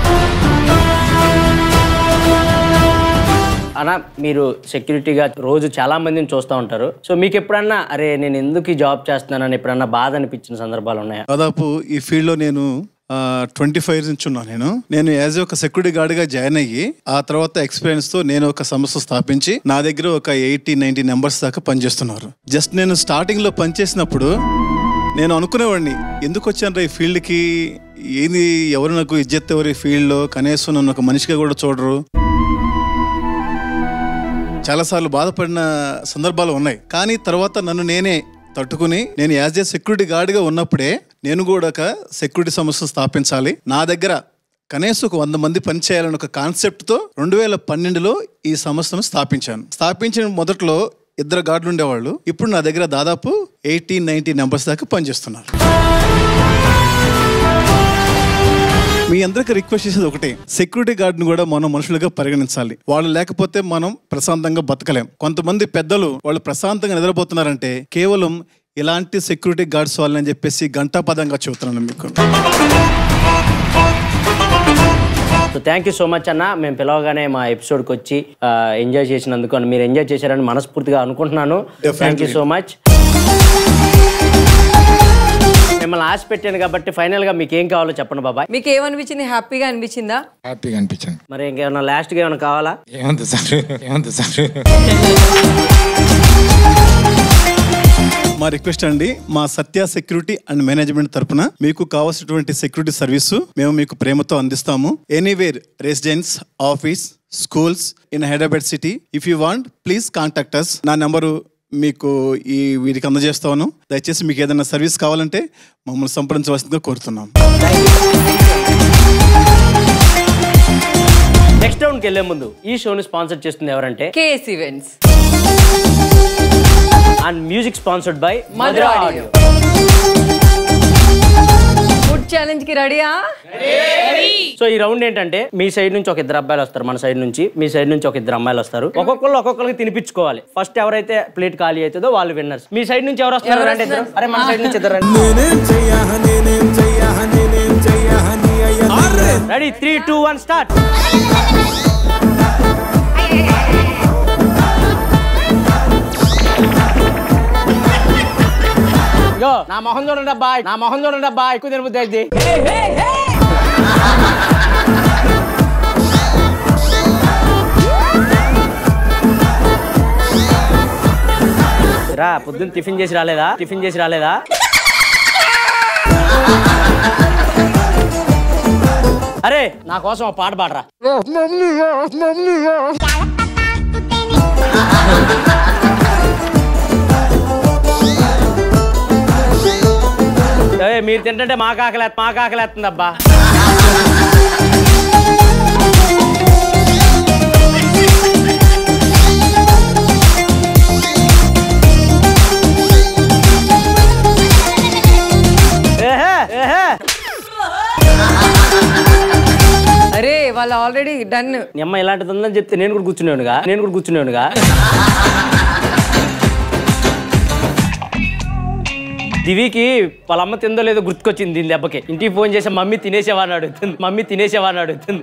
అన్న మీరు సెక్యూరిటీగా రోజు చాలా మందిని చూస్తూ ఉంటారు సో మీకు ఎప్పుడన్నా అరే నేను ఎందుకు ఈ జాబ్ చేస్తున్నానని ఎప్పుడన్నా బాధ అనిపించిన సందర్భాలు ఉన్నాయా
దాదాపు ఈ ఫీల్డ్లో నేను ట్వంటీ ఫైవ్ నుంచి ఉన్నాను నేను నేను యాజ్ ఒక సెక్యూరిటీ గార్డ్గా జాయిన్ అయ్యి ఆ తర్వాత ఎక్స్పీరియన్స్తో నేను ఒక సంస్థ స్థాపించి నా దగ్గర ఒక ఎయిటీ నైన్టీ నెంబర్స్ దాకా పనిచేస్తున్నారు జస్ట్ నేను స్టార్టింగ్లో పనిచేసినప్పుడు నేను అనుకునేవాడిని ఎందుకు వచ్చాను ఈ ఫీల్డ్కి ఏంది ఎవరు నాకు ఇజ్జత్ ఎవరు ఈ ఫీల్డ్లో కనీసం నన్ను ఒక మనిషిగా కూడా చూడరు చాలాసార్లు బాధపడిన సందర్భాలు ఉన్నాయి కానీ తర్వాత నన్ను నేనే తట్టుకుని నేను యాజ్ ఏ సెక్యూరిటీ గార్డ్గా ఉన్నప్పుడే నేను కూడా ఒక సెక్యూరిటీ సంస్థ స్థాపించాలి నా దగ్గర కనీసం ఒక వంద మంది పనిచేయాలని ఒక కాన్సెప్ట్తో రెండు వేల పన్నెండులో ఈ సంస్థను స్థాపించాను స్థాపించిన మొదట్లో ఇద్దరు గార్డులు ఉండేవాళ్ళు ఇప్పుడు నా దగ్గర దాదాపు ఎయిటీ నైన్టీ నెంబర్స్ దాకా పనిచేస్తున్నారు మీ అందరికి రిక్వెస్ట్ చేసేది ఒకటే సెక్యూరిటీ గార్డ్ని కూడా మనం మనుషులుగా పరిగణించాలి వాళ్ళు లేకపోతే మనం ప్రశాంతంగా బతకలేం కొంతమంది పెద్దలు వాళ్ళు ప్రశాంతంగా నిద్రపోతున్నారంటే కేవలం ఇలాంటి సెక్యూరిటీ గార్డ్స్ వాళ్ళని చెప్పేసి గంటాపదంగా చెబుతున్నాను మీకు
so thank you so much అన్న మేము పిలవగానే మా ఎపిసోడ్కి వచ్చి ఎంజాయ్ చేసినందుకు and మీరు ఎంజాయ్ చేశారని మనస్ఫూర్తిగా అనుకుంటున్నాను థ్యాంక్ యూ సో మచ్ మిమ్మల్ని ఆశ పెట్టాను కాబట్టి ఫైనల్ గా మీకు ఏం కావాలో చెప్పండి బాబాయ్
మీకు ఏమనిపించింది హ్యాపీగా అనిపించిందా
హ్యాపీగా అనిపించింది
మరి ఇంకేమన్నా లాస్ట్ గా ఏమైనా కావాలా
ఏమంత సార్ ఏమంత సార్
మా రిక్వెస్ట్ అండి మా సత్య సెక్యూరిటీ అండ్ మేనేజ్మెంట్ తరపున మీకు కావాల్సినటువంటి సెక్యూరిటీ సర్వీసు మేము మీకు ప్రేమతో అందిస్తాము anywhere residence office schools in Hyderabad city if you want please contact us నా నెంబరు మీకు ఈ వీటికి అందజేస్తాను దయచేసి మీకు ఏదైనా సర్వీస్ కావాలంటే మమ్మల్ని సంప్రదించవలసిందిగా కోరుతున్నాం
నెక్స్ట్ రౌండ్కి వెళ్లే ముందు ఈ షోని స్పాన్సర్ చేస్తుంది ఎవరంటే
KS events
and music sponsored by
Madhura audio food challenge కి రెడీయా
సో ఈ రౌండ్ ఏంటంటే మీ సైడ్ నుంచి ఒక ఇద్దరు అబ్బాయిలు వస్తారు మన సైడ్ నుంచి మీ సైడ్ నుంచి ఒక ఇద్దరు అమ్మాయిలు వస్తారు ఒక్కొక్కరు ఒక్కొక్కరికి తినిపించుకోవాలి ఫస్ట్ ఎవరైతే ప్లేట్ ఖాళీ అవుతుందో వాళ్ళు విన్నర్స్ మీ సైడ్ నుంచి ఎవరు వస్తారు రండి ఇద్దరు అరే మన సైడ్ నుంచి ఇద్దరు ready three two one start యో నా మొహం చూడండి అబ్బా నా మొహం చూడండి అబ్బా ఎక్కువ తినబుద్ది అయితే రా పొద్దున్న టిఫిన్ చేసి రాలేదా టిఫిన్ చేసి రాలేదా అరే నా కోసం ఒక పాట పాడరా ఏయ్, మీరు తింటుంటే మా కాకలే మా కాకలేస్తుంది అబ్బా ఏహే, ఏహే.
అరే వాళ్ళు ఆల్రెడీ డన్
నీ అమ్మ ఇలాంటిది ఉందని చెప్తే నేను కూడా కూర్చునేవాడుగా నేను కూడా కూర్చునేవాడుగా దివికి వాళ్ళ అమ్మ తిందో లేదో గుర్తుకొచ్చింది దీని దెబ్బకి ఇంటికి ఫోన్ చేసి మమ్మీ తినేసేవా అని అడుగుతుంది మమ్మీ తినేసేవా అని అడుగుతుంది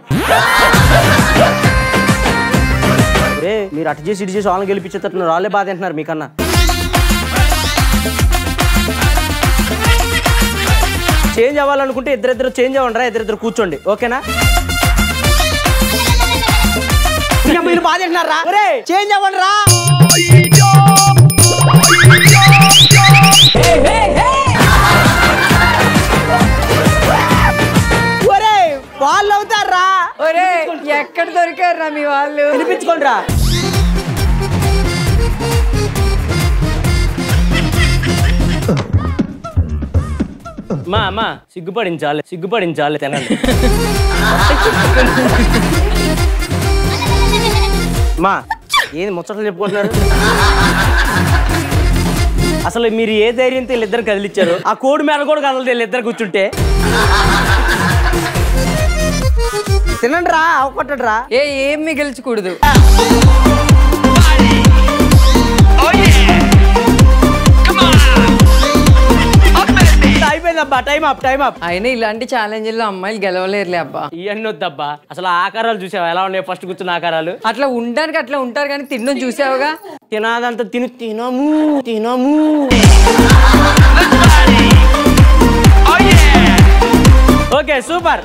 రే మీరు అటు చేసి ఇటు చేసి వాళ్ళని గెలిపించేటట్టున్నారు వాళ్ళే బాధ అంటున్నారు మీకన్నా చేంజ్ అవ్వాలనుకుంటే ఇద్దరిద్దరు చేంజ్ అవ్వండి రా ఇద్దరిద్దరు కూర్చోండి ఓకేనా ఇంకా మీరు బాధ అంటున్నారా ఒరే చేంజ్ అవ్వండి రా ఒరే వాళ్ళు అవుతారా
ఒరే ఎక్కడ దొరికారు మీ వాళ్ళు
వినిపించుకోండి రా మా అమ్మా సిగ్గుపడించాలి సిగ్గుపడించాలి తినండి మా ఏంది ముచ్చట్లు చెప్పుకుంటున్నారు అసలు మీరు ఏ ధైర్యంతో వీళ్ళిద్దరు కదిలిచ్చారు ఆ కోడి మేడ కూడా కదలదు వీళ్ళిద్దరు కూర్చుంటే తినండి రా అవకొట్టండి రా
ఏ ఏం మిగిల్చకూడదు
అయిపోయిందబ్బా టైం అప్ టైం అప్
అయినా ఇలాంటి ఛాలెంజ్లో అమ్మాయిలు గెలవలేరులే అబ్బా
ఇవన్నీ వద్దబ్బా అసలు ఆ ఆకారాలు చూసావా ఎలా ఉన్నాయి ఫస్ట్ కూర్చున్న ఆకారాలు
అట్లా ఉండడానికి అట్లా ఉంటారు కానీ తినడం చూసావుగా
తినాదంతా తిని తినము తినము ఓకే సూపర్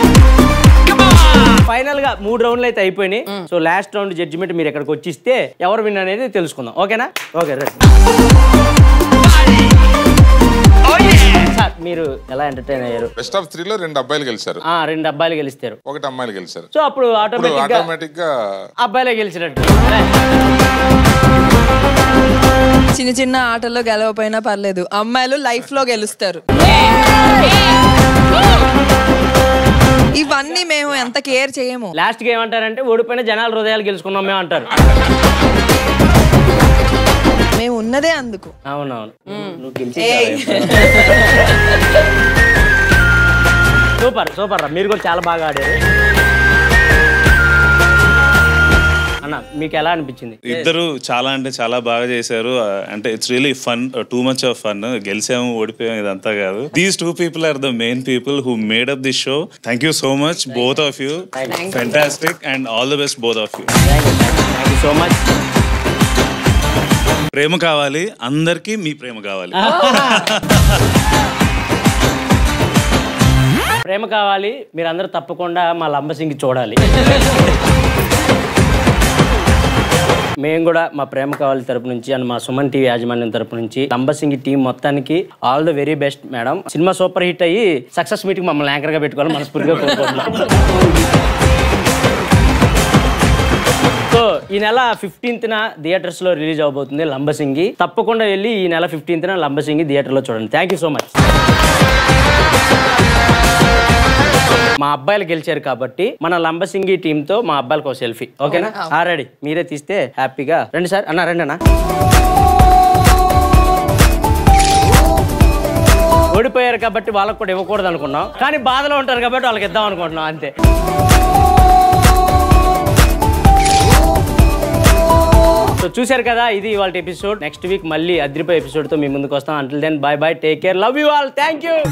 ఫైనల్ గా మూడు రౌండ్లు అయితే అయిపోయినాయి సో లాస్ట్ రౌండ్ జడ్జిమెంట్ మీరు ఇక్కడికి వచ్చిస్తే ఎవరు విన్ అనేది తెలుసుకుందాం ఓకేనా ఓకే రైట్ సార్ మీరు ఎలా ఎంటర్టైన్ అయ్యారు
బెస్ట్ ఆఫ్ త్రీలో రెండు అబ్బాయిలు గెలిచారు
ఆ, రెండు అబ్బాయిలు గెలిస్తారు
ఒకటి అమ్మాయిలు గెలిచారు
సో అప్పుడు
ఇప్పుడు
ఆటోమేటిక్ గా
ఆటోమేటిక్ గా
అబ్బాయిలే గెలిచినట్టు
చిన్న చిన్న ఆటల్లో గెలవపోయినా పర్లేదు అమ్మాయిలు లైఫ్ లో గెలుస్తారు ఇవన్నీ మేము ఎంత కేర్ చేయము
లాస్ట్ గా ఏమంటారంటే ఓడిపోయిన జనాల హృదయాలు గెలుచుకున్నాం మేము అంటారు
మేము ఉన్నదే అందుకు
అవునవును నువ్వు
ఏయ్.
సూపర్ సూపర్ రా మీరు కూడా చాలా బాగా ఆడారు అన్న మీకు ఎలా అనిపించింది
ఇద్దరు చాలా అంటే చాలా బాగా చేశారు ఆ, అంటే it's really fun too much of fun గెలిచాము ఓడిపోయాము ఇదంతా కాదు these two people are the main people who made up this show thank you so much both of you fantastic and all the best both of you
thank you so much
ప్రేమ కావాలి అందరికీ మీ ప్రేమ కావాలి
ప్రేమ కావాలి మీరందరూ తప్పకుండా మా లంబసింగి చూడాలి మేము కూడా మా ప్రేమ కావాలి తరపు నుంచి అండ్ మా సుమన్ టీవీ యాజమాన్యం తరపు నుంచి లంబసింగి టీం మొత్తానికి all the very best madam cinema super hit అయ్యి సక్సెస్ మీటింగ్ మమ్మల్ని యాంకర్ గా పెట్టుకోవాలి మనస్ఫూర్తిగా కోరుకుంటున్నాం సో ఈ నెల ఫిఫ్టీన్త్ న థియేటర్స్ లో రిలీజ్ అవబోతుంది లంబసింగి తప్పకుండా వెళ్ళి ఈ నెల ఫిఫ్టీన్త్ న లంబసింగి థియేటర్ లో చూడండి థ్యాంక్ యూ సో మచ్ మా అబ్బాయిలు గెలిచారు కాబట్టి మన లంబసింగి టీమ్ తో మా అబ్బాయిలకు ఒక సెల్ఫీ ఓకేనా ఆ రెడీ మీరే తీస్తే హ్యాపీగా రండి సార్ అన్న రండి అన్న ఓడిపోయారు కాబట్టి వాళ్ళకు కూడా ఇవ్వకూడదు అనుకున్నాం కానీ బాధలో ఉంటారు కాబట్టి వాళ్ళకి ఇద్దాం అనుకుంటున్నాం అంతే సో చూశారు కదా ఇది ఇవాళ ఎపిసోడ్ నెక్స్ట్ వీక్ మళ్ళీ అద్రిపోయే ఎపిసోడ్ తో మీ ముందుకు వస్తాం until then bye bye take care love you all thank you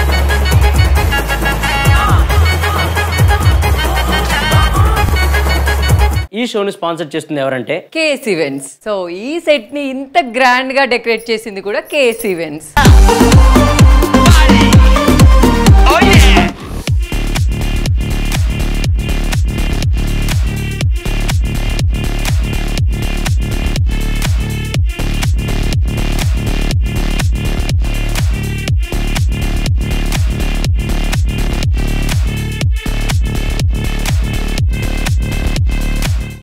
ఈ షోని స్పాన్సర్ చేస్తుంది ఎవరంటే
కేఎస్ ఈవెంట్స్ సో ఈ సెట్ ని ఇంత గ్రాండ్ గా డెకరేట్ చేసింది కూడా కేఎస్ ఈవెంట్స్
Oh yeah!